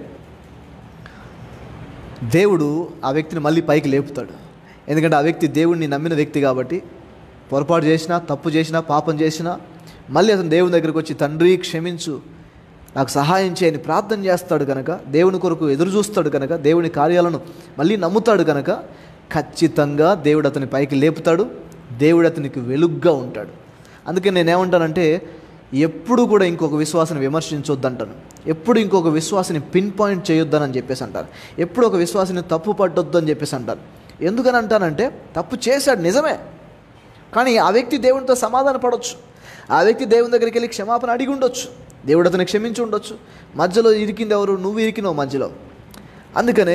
దేవుడు ఆ వ్యక్తిని మళ్ళీ పైకి లేపుతాడు ఎందుకంటే ఆ వ్యక్తి దేవుడిని నమ్మిన వ్యక్తి కాబట్టి పొరపాటు చేసినా తప్పు చేసినా పాపం చేసినా మళ్ళీ అతను దేవుని దగ్గరికి వచ్చి తండ్రి క్షమించు నాకు సహాయం చేయని ప్రార్థన చేస్తాడు కనుక దేవుని కొరకు ఎదురు చూస్తాడు కనుక దేవుని కార్యాలను మళ్ళీ నమ్ముతాడు కనుక ఖచ్చితంగా దేవుడు అతని పైకి లేపుతాడు దేవుడు అతనికి వెలుగ్గా ఉంటాడు అందుకే నేనేమంటానంటే ఎప్పుడు కూడా ఇంకొక విశ్వాసాన్ని విమర్శించొద్దంటాను ఎప్పుడు ఇంకొక విశ్వాసిని పిన్ పాయింట్ చేయొద్దని చెప్పేసి అంటారు ఎప్పుడు ఒక విశ్వాసిని తప్పు పట్టొద్దు అని చెప్పేసి అంటారు ఎందుకని అంటానంటే తప్పు చేశాడు నిజమే కానీ ఆ వ్యక్తి దేవునితో సమాధాన పడవచ్చు ఆ వ్యక్తి దేవుని దగ్గరికి వెళ్ళి క్షమాపణ అడిగి ఉండొచ్చు దేవుడు అతను క్షమించి ఉండొచ్చు మధ్యలో ఇరికింది ఎవరు నువ్వు ఇరికినావు మధ్యలో అందుకనే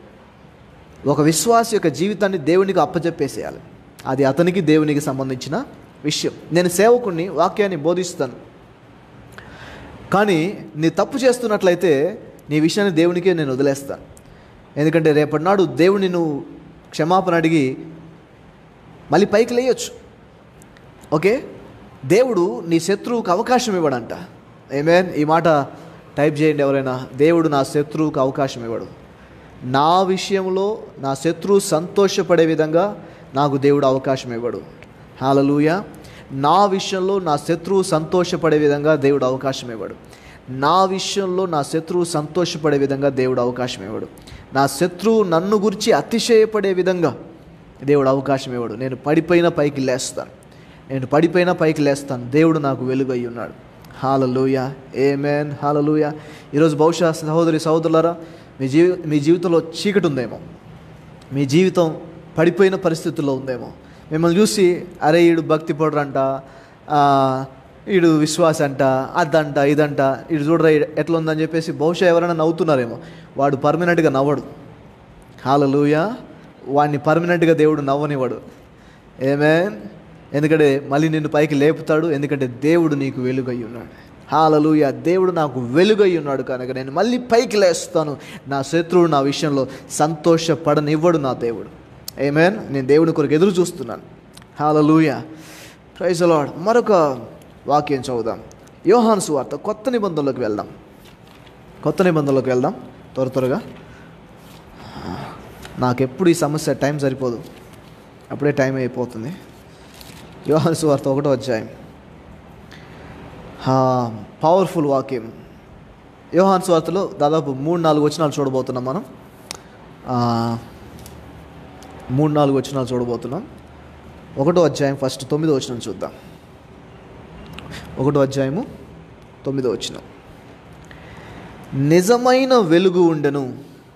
ఒక విశ్వాసి యొక్క జీవితాన్ని దేవునికి అప్పచెప్పేసేయాలి అది అతనికి దేవునికి సంబంధించిన విషయం నేను సేవకుణ్ణి వాక్యాన్ని బోధిస్తాను కానీ నీ తప్పు చేస్తున్నట్లయితే నీ విషయాన్ని దేవునికే నేను వదిలేస్తాను ఎందుకంటే రేపటి నాడు దేవుని నువ్వు క్షమాపణ అడిగి మళ్ళీ పైకి లేయొచ్చు ఓకే దేవుడు నీ శత్రువుకు అవకాశం ఇవ్వడంట ఏమేన్ ఈ మాట టైప్ చేయండి ఎవరైనా దేవుడు నా శత్రువుకు అవకాశం ఇవ్వడు నా విషయంలో నా శత్రువు సంతోషపడే విధంగా నాకు దేవుడు అవకాశం ఇవ్వడు హాలలుయ నా విషయంలో నా శత్రువు సంతోషపడే విధంగా దేవుడు అవకాశం ఇవ్వడు నా విషయంలో నా శత్రువు సంతోషపడే విధంగా దేవుడు అవకాశం ఇవ్వడు నా శత్రువు నన్ను గురించి అతిశయపడే విధంగా దేవుడు అవకాశం ఇవ్వడు నేను పడిపోయిన పైకి లేస్తాను నేను పడిపోయిన పైకి లేస్తాను దేవుడు నాకు వెలుగై ఉన్నాడు హాలలుయ ఏమేన్ హాలలుయ ఈరోజు బహుశా సహోదరి సహోదరులారా మీ జీవి మీ జీవితంలో చీకటి ఉందేమో మీ జీవితం పడిపోయిన పరిస్థితుల్లో ఉందేమో మిమ్మల్ని చూసి అరే ఈడు భక్తి పడరంట ఆ, ఈడు విశ్వాస అంట అదంట ఇదంట ఇడు చూడరా ఈడు ఎట్లా ఉందని చెప్పేసి బహుశా ఎవరైనా నవ్వుతున్నారేమో వాడు పర్మనెంట్గా నవ్వడు హాలలుయ వాడిని పర్మనెంట్గా దేవుడు నవ్వనివ్వడు ఏమే ఎందుకంటే మళ్ళీ నిన్ను పైకి లేపుతాడు ఎందుకంటే దేవుడు నీకు వెలుగై ఉన్నాడు హాలలుయ దేవుడు నాకు వెలుగై ఉన్నాడు కనుక నేను మళ్ళీ పైకి లేస్తాను నా శత్రువు నా విషయంలో సంతోషపడనివ్వడు నా దేవుడు ఏమేన్ నేను దేవుని కొరకు ఎదురు చూస్తున్నాను హాలలుయ ప్రైజ్ లాడ్ మరొక వాక్యం చదువుదాం యోహాను సువార్త కొత్త నిబంధనలోకి వెళ్దాం కొత్త నిబంధనలోకి వెళ్దాం త్వర త్వరగా నాకెప్పుడు ఈ సమస్య టైం సరిపోదు అప్పుడే టైం అయిపోతుంది యోహాను సువార్త ఒకటో అధ్యాయం పవర్ఫుల్ వాక్యం యోహాన్ స్వార్తలో దాదాపు మూడు నాలుగు వచనాలు చూడబోతున్నాం మనం ఆ, మూడు నాలుగు వచనాలు చూడబోతున్నాం ఒకటో అధ్యాయం ఫస్ట్ తొమ్మిదో వచనం చూద్దాం ఒకటో అధ్యాయము తొమ్మిదో వచ్చిన నిజమైన వెలుగు ఉండెను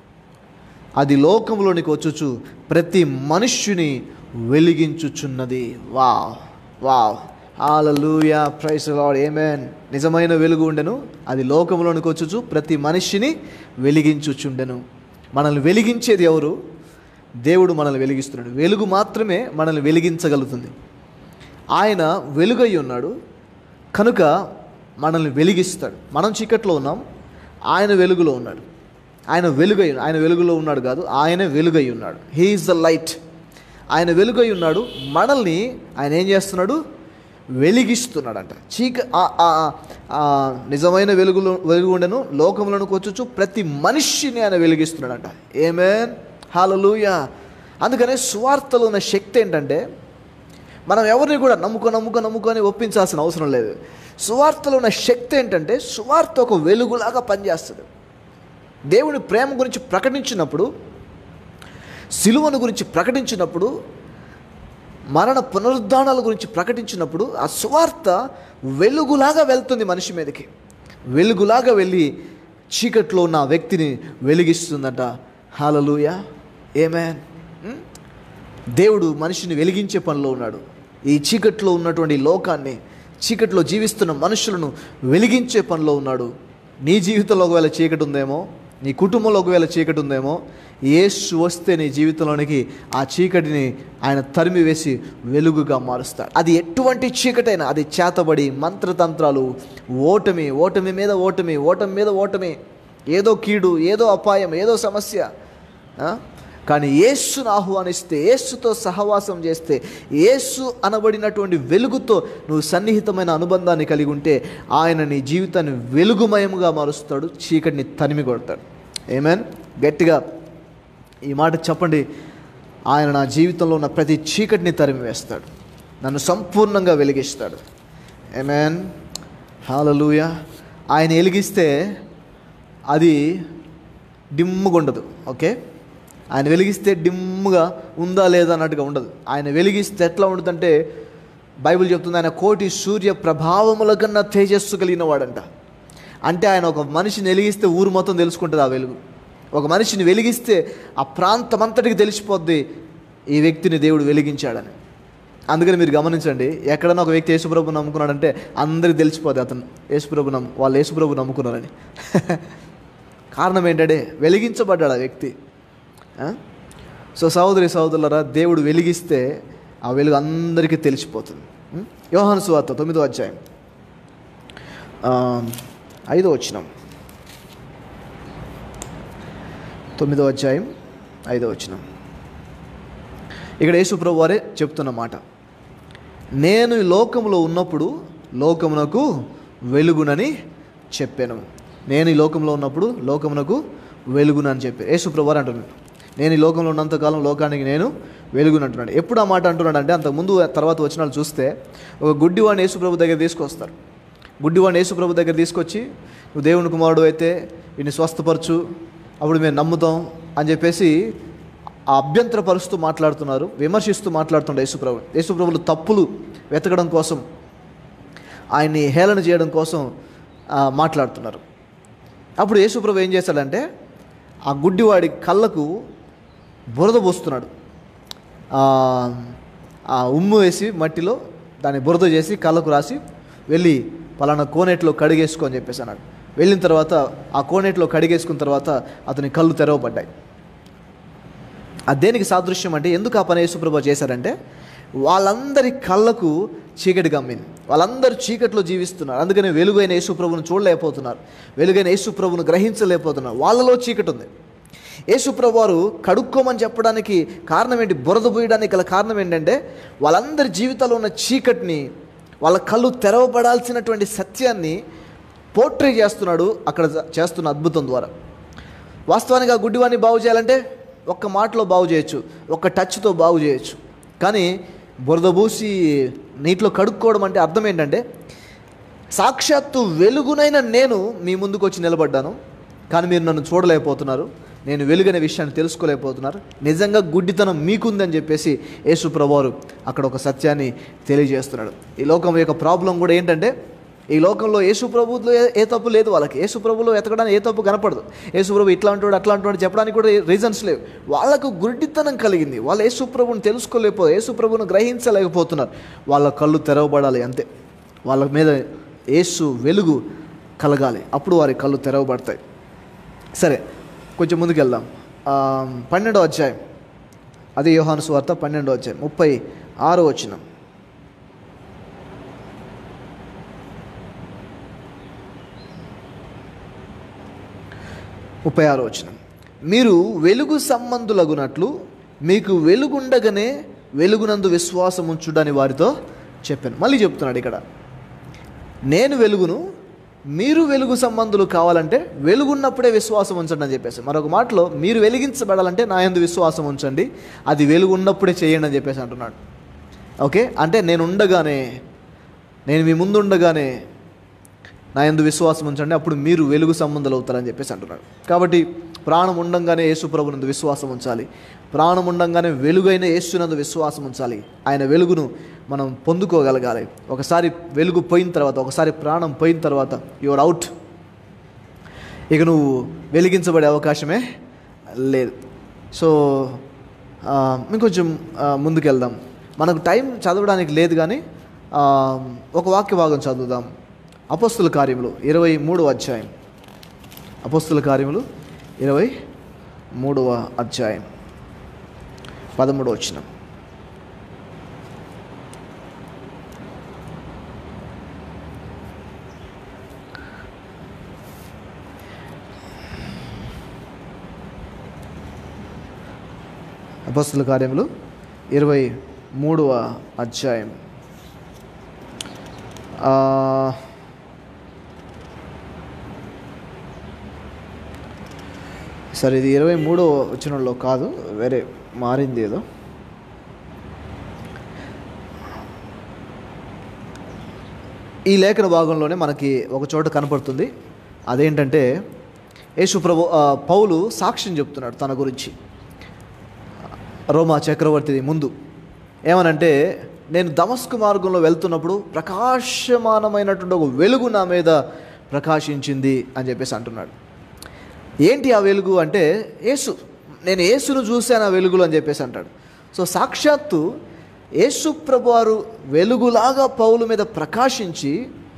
అది లోకంలోనికి వచ్చుచు ప్రతి మనుష్యుని వెలిగించుచున్నది వా వా హాలూయా ప్రైస్ లాడ్ ఏమేన్ నిజమైన వెలుగు ఉండెను అది లోకంలోనికి వచ్చుచు ప్రతి మనిషిని వెలిగించుచుండెను మనల్ని వెలిగించేది ఎవరు దేవుడు మనల్ని వెలిగిస్తున్నాడు వెలుగు మాత్రమే మనల్ని వెలిగించగలుగుతుంది ఆయన వెలుగై ఉన్నాడు కనుక మనల్ని వెలిగిస్తాడు మనం చీకట్లో ఉన్నాం ఆయన వెలుగులో ఉన్నాడు ఆయన వెలుగై ఆయన వెలుగులో ఉన్నాడు కాదు ఆయన వెలుగై ఉన్నాడు హీఈస్ ద లైట్ ఆయన వెలుగై ఉన్నాడు మనల్ని ఆయన ఏం చేస్తున్నాడు వెలిగిస్తున్నాడంట చీక ఆ- ఆ- ఆ- ఆ నిజమైన వెలుగులో వెలుగు ఉండను లోకంలోనికి వచ్చుచు ప్రతి మనిషిని ఆయన వెలిగిస్తున్నాడంట ఏమేన్ హాలలుయా అందుకనే సువార్తలో ఉన్న శక్తి ఏంటంటే మనం ఎవరిని కూడా నమ్ముకో నమ్ముకో నమ్ముకొని ఒప్పించాల్సిన అవసరం లేదు సువార్తలో ఉన్న శక్తి ఏంటంటే సువార్త ఒక వెలుగులాగా పనిచేస్తుంది దేవుని ప్రేమ గురించి ప్రకటించినప్పుడు సిలువను గురించి ప్రకటించినప్పుడు మరణ పునరుద్ధానాల గురించి ప్రకటించినప్పుడు ఆ సువార్త వెలుగులాగా వెళ్తుంది మనిషి మీదకి వెలుగులాగా వెళ్ళి చీకట్లో ఉన్న ఆ వ్యక్తిని వెలిగిస్తుందట హాలలుయా ఏమేన్ ఉం? దేవుడు మనిషిని వెలిగించే పనిలో ఉన్నాడు ఈ చీకట్లో ఉన్నటువంటి లోకాన్ని చీకట్లో జీవిస్తున్న మనుషులను వెలిగించే పనిలో ఉన్నాడు నీ జీవితంలో ఒకవేళ చీకటి ఉందేమో నీ కుటుంబంలో ఒకవేళ చీకటి ఉందేమో యేసు వస్తే నీ జీవితంలోనికి ఆ చీకటిని ఆయన తరిమి వేసి వెలుగుగా మారుస్తాడు అది ఎటువంటి చీకటైనా అది చేతబడి మంత్రతంత్రాలు ఓటమి ఓటమి మీద ఓటమి ఓటమి మీద ఓటమి ఏదో కీడు ఏదో అపాయం ఏదో సమస్య ఆ? కానీ యేసును ఆహ్వానిస్తే యేసుతో సహవాసం చేస్తే యేసు అనబడినటువంటి వెలుగుతో నువ్వు సన్నిహితమైన అనుబంధాన్ని కలిగి ఉంటే ఆయన నీ జీవితాన్ని వెలుగుమయముగా మారుస్తాడు చీకటిని తనిమి కొడతాడు ఏమేన్ గట్టిగా ఈ మాట చెప్పండి ఆయన నా జీవితంలో ఉన్న ప్రతి చీకటిని తరిమి వేస్తాడు నన్ను సంపూర్ణంగా వెలిగిస్తాడు ఏమేన్ హాలలుయ ఆయన వెలిగిస్తే అది డిమ్ముగా ఉండదు ఓకే ఆయన వెలిగిస్తే డిమ్ముగా ఉందా లేదా అన్నట్టుగా ఉండదు ఆయన వెలిగిస్తే ఎట్లా ఉంటుందంటే బైబిల్ చెప్తుంది ఆయన కోటి సూర్య ప్రభావముల కన్నా తేజస్సు కలిగిన వాడంట అంటే ఆయన ఒక మనిషిని వెలిగిస్తే ఊరు మొత్తం తెలుసుకుంటుంది ఆ వెలుగు ఒక మనిషిని వెలిగిస్తే ఆ ప్రాంతం అంతటికి తెలిసిపోద్ది ఈ వ్యక్తిని దేవుడు వెలిగించాడని అందుకని మీరు గమనించండి ఎక్కడన్నా ఒక వ్యక్తి యేసుప్రభు నమ్ముకున్నాడంటే అందరికి తెలిసిపోద్ది అతను యేసుప్రభు నమ్ము వాళ్ళు యేసుప్రభు నమ్ముకున్నారని కారణం ఏంటంటే వెలిగించబడ్డాడు ఆ వ్యక్తి ఆ? సో సహోదరి సహోదరులరా దేవుడు వెలిగిస్తే ఆ వెలుగు అందరికీ తెలిసిపోతుంది ఉం? యోహాను సువార్త తొమ్మిదో అధ్యాయం ఆ, ఐదో వచ్చినాం తొమ్మిదో అధ్యాయం ఐదో వచ్చినాం ఇక్కడ యేసుప్రభు వారే చెప్తున్న మాట నేను ఈ లోకంలో ఉన్నప్పుడు లోకమునకు వెలుగునని చెప్పాను నేను ఈ లోకంలో ఉన్నప్పుడు లోకమునకు వెలుగునని చెప్పి యేసుప్రభు వారు అంటున్నాడు నేను ఈ లోకంలో ఉన్నంతకాలం లోకానికి నేను వెలుగుని అంటున్నాడు ఎప్పుడు ఆ మాట అంటున్నాడు అంటే అంతకుముందు తర్వాత వచ్చిన వాళ్ళు చూస్తే ఒక గుడ్డివాడిని యేసుప్రభు దగ్గర తీసుకొస్తారు గుడ్డివాడిని యేసుప్రభు దగ్గర తీసుకొచ్చి నువ్వు దేవుని కుమారుడు అయితే వీడిని స్వస్థపరచు అప్పుడు మేము నమ్ముతాం అని చెప్పేసి ఆ అభ్యంతరపరుస్తూ మాట్లాడుతున్నారు విమర్శిస్తూ మాట్లాడుతుండే యేసుప్రభు యేసుప్రభులు తప్పులు వెతకడం కోసం ఆయన్ని హేళన చేయడం కోసం ఆ, మాట్లాడుతున్నారు అప్పుడు యేసుప్రభు ఏం చేశాడంటే ఆ గుడ్డివాడి కళ్ళకు బురద పోస్తున్నాడు ఆ, ఆ ఉమ్ము వేసి మట్టిలో దాన్ని బురద చేసి కళ్ళకు రాసి వెళ్ళి పలానా కోనేట్లో కడిగేసుకో అని చెప్పేసి అన్నాడు వెళ్ళిన తర్వాత ఆ కోనేట్లో కడిగేసుకున్న తర్వాత అతని కళ్ళు తెరవబడ్డాయి ఆ దేనికి సాదృశ్యం అంటే ఎందుకు ఆ పని యేసుప్రభు చేశారంటే వాళ్ళందరి కళ్ళకు చీకటి గమ్మింది వాళ్ళందరూ చీకట్లో జీవిస్తున్నారు అందుకని వెలుగైన యేసుప్రభుని చూడలేకపోతున్నారు వెలుగైన యేసుప్రభుని గ్రహించలేకపోతున్నారు వాళ్ళలో చీకటి ఉంది యేసుప్రభు వారు కడుక్కోమని చెప్పడానికి కారణం ఏంటి బురద పోయడానికి గల కారణం ఏంటంటే వాళ్ళందరి జీవితాల్లో ఉన్న చీకటిని వాళ్ళ కళ్ళు తెరవబడాల్సినటువంటి సత్యాన్ని పోర్ట్రే చేస్తున్నాడు అక్కడ చేస్తున్న అద్భుతం ద్వారా వాస్తవానికి ఆ గుడ్డివాడిని బాగు చేయాలంటే ఒక్క మాటలో బాగు చేయొచ్చు ఒక్క టచ్తో బాగు చేయొచ్చు కానీ బురద పూసి నీటిలో కడుక్కోవడం అంటే అర్థం ఏంటంటే సాక్షాత్తు వెలుగునైన నేను మీ ముందుకు వచ్చి నిలబడ్డాను కానీ మీరు నన్ను చూడలేకపోతున్నారు నేను వెలుగనే విషయాన్ని తెలుసుకోలేకపోతున్నారు నిజంగా గుడ్డితనం మీకుందని చెప్పేసి యేసు ప్రభువారు అక్కడ ఒక సత్యాన్ని తెలియజేస్తున్నాడు ఈ లోకం యొక్క ప్రాబ్లం కూడా ఏంటంటే ఈ లోకంలో యేసు ప్రభులో ఏ- ఏ తప్పు లేదు వాళ్ళకి యేసు ప్రభులో ఎతకడానికి ఏ తప్పు కనపడదు యేసు ప్రభు ఇట్లా అంటాడు అట్లా అంటాడు చెప్పడానికి కూడా రీజన్స్ లేవు వాళ్ళకు గుడ్డితనం కలిగింది వాళ్ళు యేసు ప్రభుని తెలుసుకోలేకపోతే యేసు ప్రభుని గ్రహించలేకపోతున్నారు వాళ్ళ కళ్ళు తెరవబడాలి అంతే వాళ్ళ మీద యేసు వెలుగు కలగాలి అప్పుడు వారి కళ్ళు తెరవబడతాయి సరే కొంచెం ముందుకెళ్దాం ఆ, పన్నెండో అధ్యాయం అది యోహాను సువార్త పన్నెండో అధ్యాయం ముప్పై ఆరో వచనం ముప్పై ఆరో వచనం మీరు వెలుగు సంబంధులగునట్లు మీకు వెలుగుండగానే వెలుగునందు విశ్వాసం ఉంచుడని వారితో చెప్పాను మళ్ళీ చెప్తున్నాడు ఇక్కడ నేను వెలుగును మీరు వెలుగు సంబంధులు కావాలంటే వెలుగున్నప్పుడే విశ్వాసం ఉంచండి అని చెప్పేసి మరొక మాటలో మీరు వెలిగించబడాలంటే నా యందు విశ్వాసం ఉంచండి అది వెలుగు ఉన్నప్పుడే చేయండి అని చెప్పేసి అంటున్నాడు ఓకే అంటే నేను ఉండగానే నేను మీ ముందు ఉండగానే నా ఎందు విశ్వాసం ఉంచండి అప్పుడు మీరు వెలుగు సంబంధాలు అవుతారని చెప్పేసి అంటున్నాడు కాబట్టి ప్రాణం ఉండంగానే యేసు ప్రభునందు విశ్వాసం ఉంచాలి ప్రాణం ఉండంగానే వెలుగైన యేసునందు విశ్వాసం ఉంచాలి ఆయన వెలుగును మనం పొందుకోగలగాలి ఒకసారి వెలుగు పోయిన తర్వాత ఒకసారి ప్రాణం పోయిన తర్వాత యువర్ అవుట్ ఇక నువ్వు వెలిగించబడే అవకాశమే లేదు సో ఆ, ఇంకొంచెం ఆ, ముందుకెళ్దాం మనకు టైం చదవడానికి లేదు కానీ ఆ, ఒక వాక్య భాగం చదువుదాం అపస్తుల కార్యములు ఇరవై మూడవ అధ్యాయం అపస్తుల కార్యములు ఇరవై మూడవ అధ్యాయం పదమూడవ వచ్చిన అపస్తుల కార్యములు ఇరవై మూడవ అధ్యాయం ఆ, సరే ఇది ఇరవై మూడో వచనంలో కాదు వేరే మారింది ఏదో ఈ లేఖన భాగంలోనే మనకి ఒక చోట కనపడుతుంది అదేంటంటే యేసు ప్రభు ఆ, పౌలు సాక్ష్యం చెప్తున్నాడు తన గురించి రోమా చక్రవర్తి ముందు ఏమనంటే నేను దమస్కు మార్గంలో వెళ్తున్నప్పుడు ప్రకాశమానమైనటువంటి ఒక వెలుగు నా మీద ప్రకాశించింది అని చెప్పేసి అంటున్నాడు ఏంటి ఆ వెలుగు అంటే యేసు నేను యేసును చూశాను ఆ వెలుగులు అని చెప్పేసి అంటాడు సో సాక్షాత్తు యేసు ప్రభువారు వెలుగులాగా పౌలు మీద ప్రకాశించి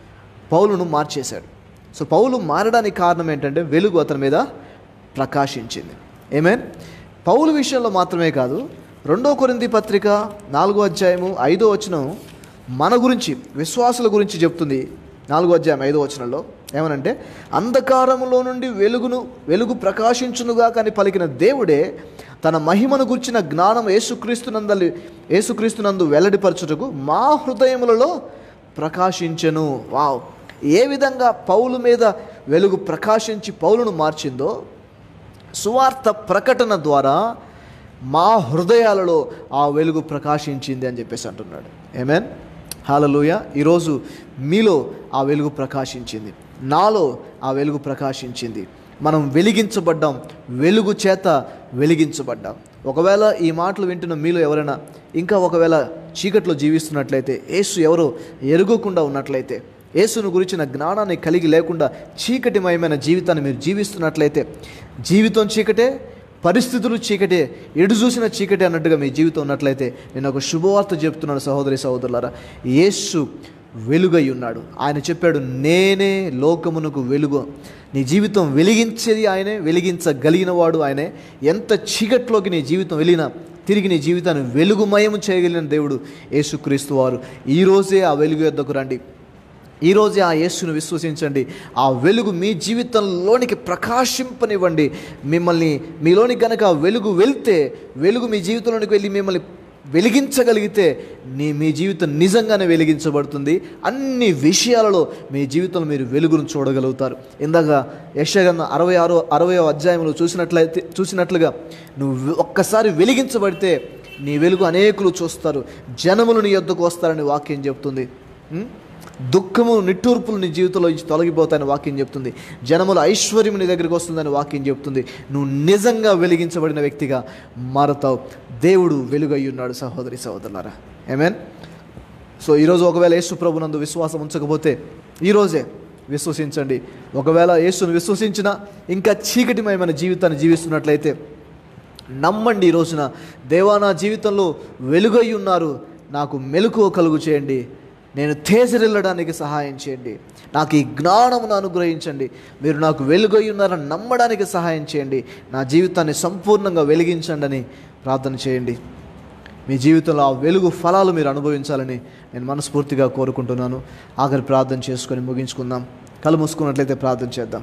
పౌలును మార్చేశాడు సో పౌలు మారడానికి కారణం ఏంటంటే వెలుగు అతని మీద ప్రకాశించింది ఏమేన్ పౌలు విషయంలో మాత్రమే కాదు రెండో కొరింది పత్రిక నాలుగో అధ్యాయము ఐదో వచనం మన గురించి విశ్వాసుల గురించి చెప్తుంది నాలుగో అధ్యాయం ఐదో వచనంలో ఏమనంటే అంధకారములో నుండి వెలుగును వెలుగు ప్రకాశించునుగా కానీ పలికిన దేవుడే తన మహిమను గుర్చిన జ్ఞానం యేసుక్రీస్తునందలి యేసుక్రీస్తునందు వెల్లడిపరచుటకు మా హృదయములలో ప్రకాశించెను వావ్ ఏ విధంగా పౌలు మీద వెలుగు ప్రకాశించి పౌలును మార్చిందో సువార్త ప్రకటన ద్వారా మా హృదయాలలో ఆ వెలుగు ప్రకాశించింది అని చెప్పేసి అంటున్నాడు ఏమేన్ హాలలుయ ఈరోజు మీలో ఆ వెలుగు ప్రకాశించింది నాలో ఆ వెలుగు ప్రకాశించింది మనం వెలిగించబడ్డాం వెలుగు చేత వెలిగించబడ్డాం ఒకవేళ ఈ మాటలు వింటున్న మీలో ఎవరైనా ఇంకా ఒకవేళ చీకట్లో జీవిస్తున్నట్లయితే యేసు ఎవరో ఎరుగకుండా ఉన్నట్లయితే యేసును గురించిన జ్ఞానాన్ని కలిగి లేకుండా చీకటిమయమైన జీవితాన్ని మీరు జీవిస్తున్నట్లయితే జీవితం చీకటే పరిస్థితులు చీకటే ఎడు చూసిన చీకటే అన్నట్టుగా మీ జీవితం ఉన్నట్లయితే నేను ఒక శుభవార్త చెప్తున్నాను సహోదరి సహోదరులారా యేసు వెలుగై ఉన్నాడు ఆయన చెప్పాడు నేనే లోకమునకు వెలుగు నీ జీవితం వెలిగించేది ఆయనే వెలిగించగలిగిన వాడు ఆయనే ఎంత చీకట్లోకి నీ జీవితం వెళ్ళినా తిరిగి నీ జీవితాన్ని వెలుగుమయం చేయగలిగిన దేవుడు యేసుక్రీస్తు వారు ఈరోజే ఆ వెలుగు యొద్దకు రండి ఈరోజే ఆ యేసును విశ్వసించండి ఆ వెలుగు మీ జీవితంలోనికి ప్రకాశింపనివ్వండి మిమ్మల్ని మీలోనికి కనుక ఆ వెలుగు వెళ్తే వెలుగు మీ జీవితంలోనికి వెళ్ళి మిమ్మల్ని వెలిగించగలిగితే నీ మీ జీవితం నిజంగానే వెలిగించబడుతుంది అన్ని విషయాలలో మీ జీవితంలో మీరు వెలుగును చూడగలుగుతారు ఇందాక యశగన్న అరవై ఆరో అరవై అధ్యాయంలో చూసినట్లయితే చూసినట్లుగా నువ్వు ఒక్కసారి వెలిగించబడితే నీ వెలుగు అనేకులు చూస్తారు జనములు నీ యొద్దకు వస్తారని వాక్యం చెప్తుంది ఉం? దుఃఖము నిట్టూర్పులు నీ జీవితంలో నుంచి తొలగిపోతాయని వాక్యం చెప్తుంది జనముల ఐశ్వర్యం నీ దగ్గరికి వస్తుందని వాక్యం చెప్తుంది నువ్వు నిజంగా వెలిగించబడిన వ్యక్తిగా మారతావు దేవుడు వెలుగై ఉన్నాడు సహోదరి సహోదరులారా ఏమేన్ సో ఈరోజు ఒకవేళ యేసు ప్రభునందు విశ్వాసం ఉంచకపోతే ఈరోజే విశ్వసించండి ఒకవేళ యేసును విశ్వసించిన ఇంకా చీకటిమయమైన జీవితాన్ని జీవిస్తున్నట్లయితే నమ్మండి ఈ రోజున దేవా నా జీవితంలో వెలుగై ఉన్నారు నాకు మెలకువ కలుగు చేయండి నేను తేజరిల్లడానికి సహాయం చేయండి నాకు ఈ జ్ఞానమును అనుగ్రహించండి మీరు నాకు వెలుగై ఉన్నారని నమ్మడానికి సహాయం చేయండి నా జీవితాన్ని సంపూర్ణంగా వెలిగించండి అని ప్రార్థన చేయండి మీ జీవితంలో ఆ వెలుగు ఫలాలు మీరు అనుభవించాలని నేను మనస్ఫూర్తిగా కోరుకుంటున్నాను ఆఖరి ప్రార్థన చేసుకొని ముగించుకుందాం కళ్ళు మూసుకున్నట్లయితే ప్రార్థన చేద్దాం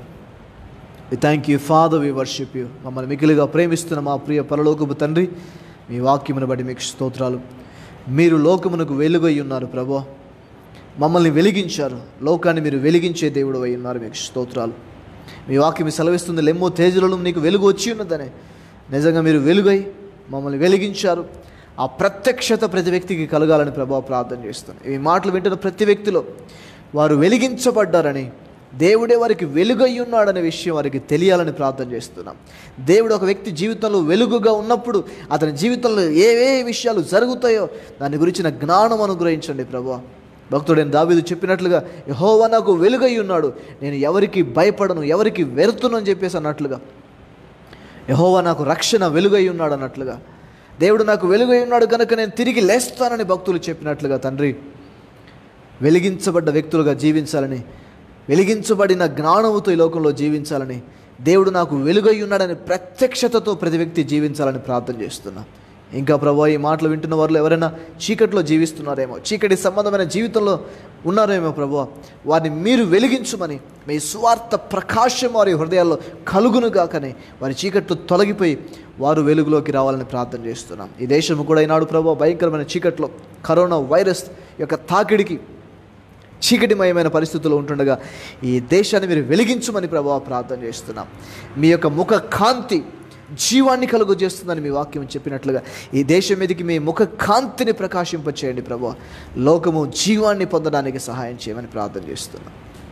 we thank you Father we worship you మమ్మల్ని మిగిలిగా ప్రేమిస్తున్న మా ప్రియ పరలోకపు తండ్రి మీ వాక్యమును బట్టి మీకు స్తోత్రాలు మీరు లోకమునకు వెలుగై ఉన్నారు ప్రభా మమ్మల్ని వెలిగించారు లోకాన్ని మీరు వెలిగించే దేవుడు అయి ఉన్నారు మీకు స్తోత్రాలు మీ వాక్యం సెలవిస్తుంది లెమ్మో తేజులలో నీకు వెలుగు వచ్చి ఉన్నదనే నిజంగా మీరు వెలుగై మమ్మల్ని వెలిగించారు ఆ ప్రత్యక్షత ప్రతి వ్యక్తికి కలగాలని ప్రభావ ప్రార్థన చేస్తాను ఈ మాటలు వింటున్న ప్రతి వ్యక్తిలో వారు వెలిగించబడ్డారని దేవుడే వారికి వెలుగై ఉన్నాడనే విషయం వారికి తెలియాలని ప్రార్థన చేస్తున్నాం దేవుడు ఒక వ్యక్తి జీవితంలో వెలుగుగా ఉన్నప్పుడు అతని జీవితంలో ఏవే విషయాలు జరుగుతాయో దాని గురించిన జ్ఞానం అనుగ్రహించండి ప్రభా భక్తుడైన దావీదు చెప్పినట్లుగా యహోవా నాకు వెలుగై ఉన్నాడు నేను ఎవరికి భయపడను ఎవరికి వెరుతును అని చెప్పేసి అన్నట్లుగా యహోవా నాకు రక్షణ వెలుగై ఉన్నాడు అన్నట్లుగా దేవుడు నాకు వెలుగై ఉన్నాడు కనుక నేను తిరిగి లేస్తానని భక్తులు చెప్పినట్లుగా తండ్రి వెలిగించబడ్డ వ్యక్తులుగా జీవించాలని వెలిగించబడిన జ్ఞానముతో ఈ లోకంలో జీవించాలని దేవుడు నాకు వెలుగై ఉన్నాడని ప్రత్యక్షతతో ప్రతి వ్యక్తి జీవించాలని ప్రార్థన చేస్తున్నా ఇంకా ప్రభు ఈ మాటలు వింటున్న వారిలో ఎవరైనా చీకటిలో జీవిస్తున్నారేమో చీకటి సంబంధమైన జీవితంలో ఉన్నారేమో ప్రభు వారిని మీరు వెలిగించుమని మీ స్వార్థ ప్రకాశం వారి హృదయాల్లో కలుగును గాకని వారి చీకట్లు తొలగిపోయి వారు వెలుగులోకి రావాలని ప్రార్థన చేస్తున్నాం ఈ దేశం కూడా ఈనాడు ప్రభు భయంకరమైన చీకట్లో కరోనా వైరస్ యొక్క తాకిడికి చీకటిమయమైన పరిస్థితుల్లో ఉంటుండగా ఈ దేశాన్ని మీరు వెలిగించమని ప్రభావ ప్రార్థన చేస్తున్నాం మీ యొక్క ముఖ కాంతి జీవాన్ని కలుగు చేస్తుందని మీ వాక్యం చెప్పినట్లుగా ఈ దేశం మీదకి మీ ముఖ కాంతిని ప్రకాశింపచేయండి ప్రభు లోకము జీవాన్ని పొందడానికి సహాయం చేయమని ప్రార్థన చేస్తున్నాం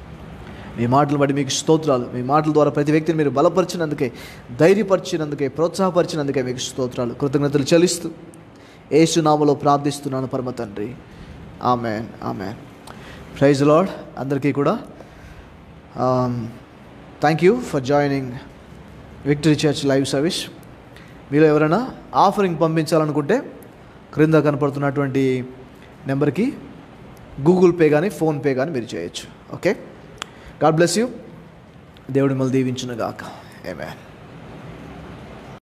మీ మాటలు బట్టి మీకు స్తోత్రాలు మీ మాటల ద్వారా ప్రతి వ్యక్తిని మీరు బలపరిచినందుకే ధైర్యపరిచినందుకే ప్రోత్సాహపరిచినందుకే మీకు స్తోత్రాలు కృతజ్ఞతలు చెల్లిస్తూ ఏసునామలో ప్రార్థిస్తున్నాను పరమ తండ్రి ఆమెన్ ఆమెన్ ప్రైజ్ లాడ్ అందరికీ కూడా thank you for joining Victory Church live service మీలో ఎవరైనా ఆఫరింగ్ పంపించాలనుకుంటే క్రింద కనపడుతున్నటువంటి నెంబర్కి గూగుల్ పే కానీ ఫోన్పే కానీ మీరు చేయొచ్చు ఓకే గాడ్ బ్లెస్ యూ దేవుడి మళ్ళీ దీవించును గాక ఏమే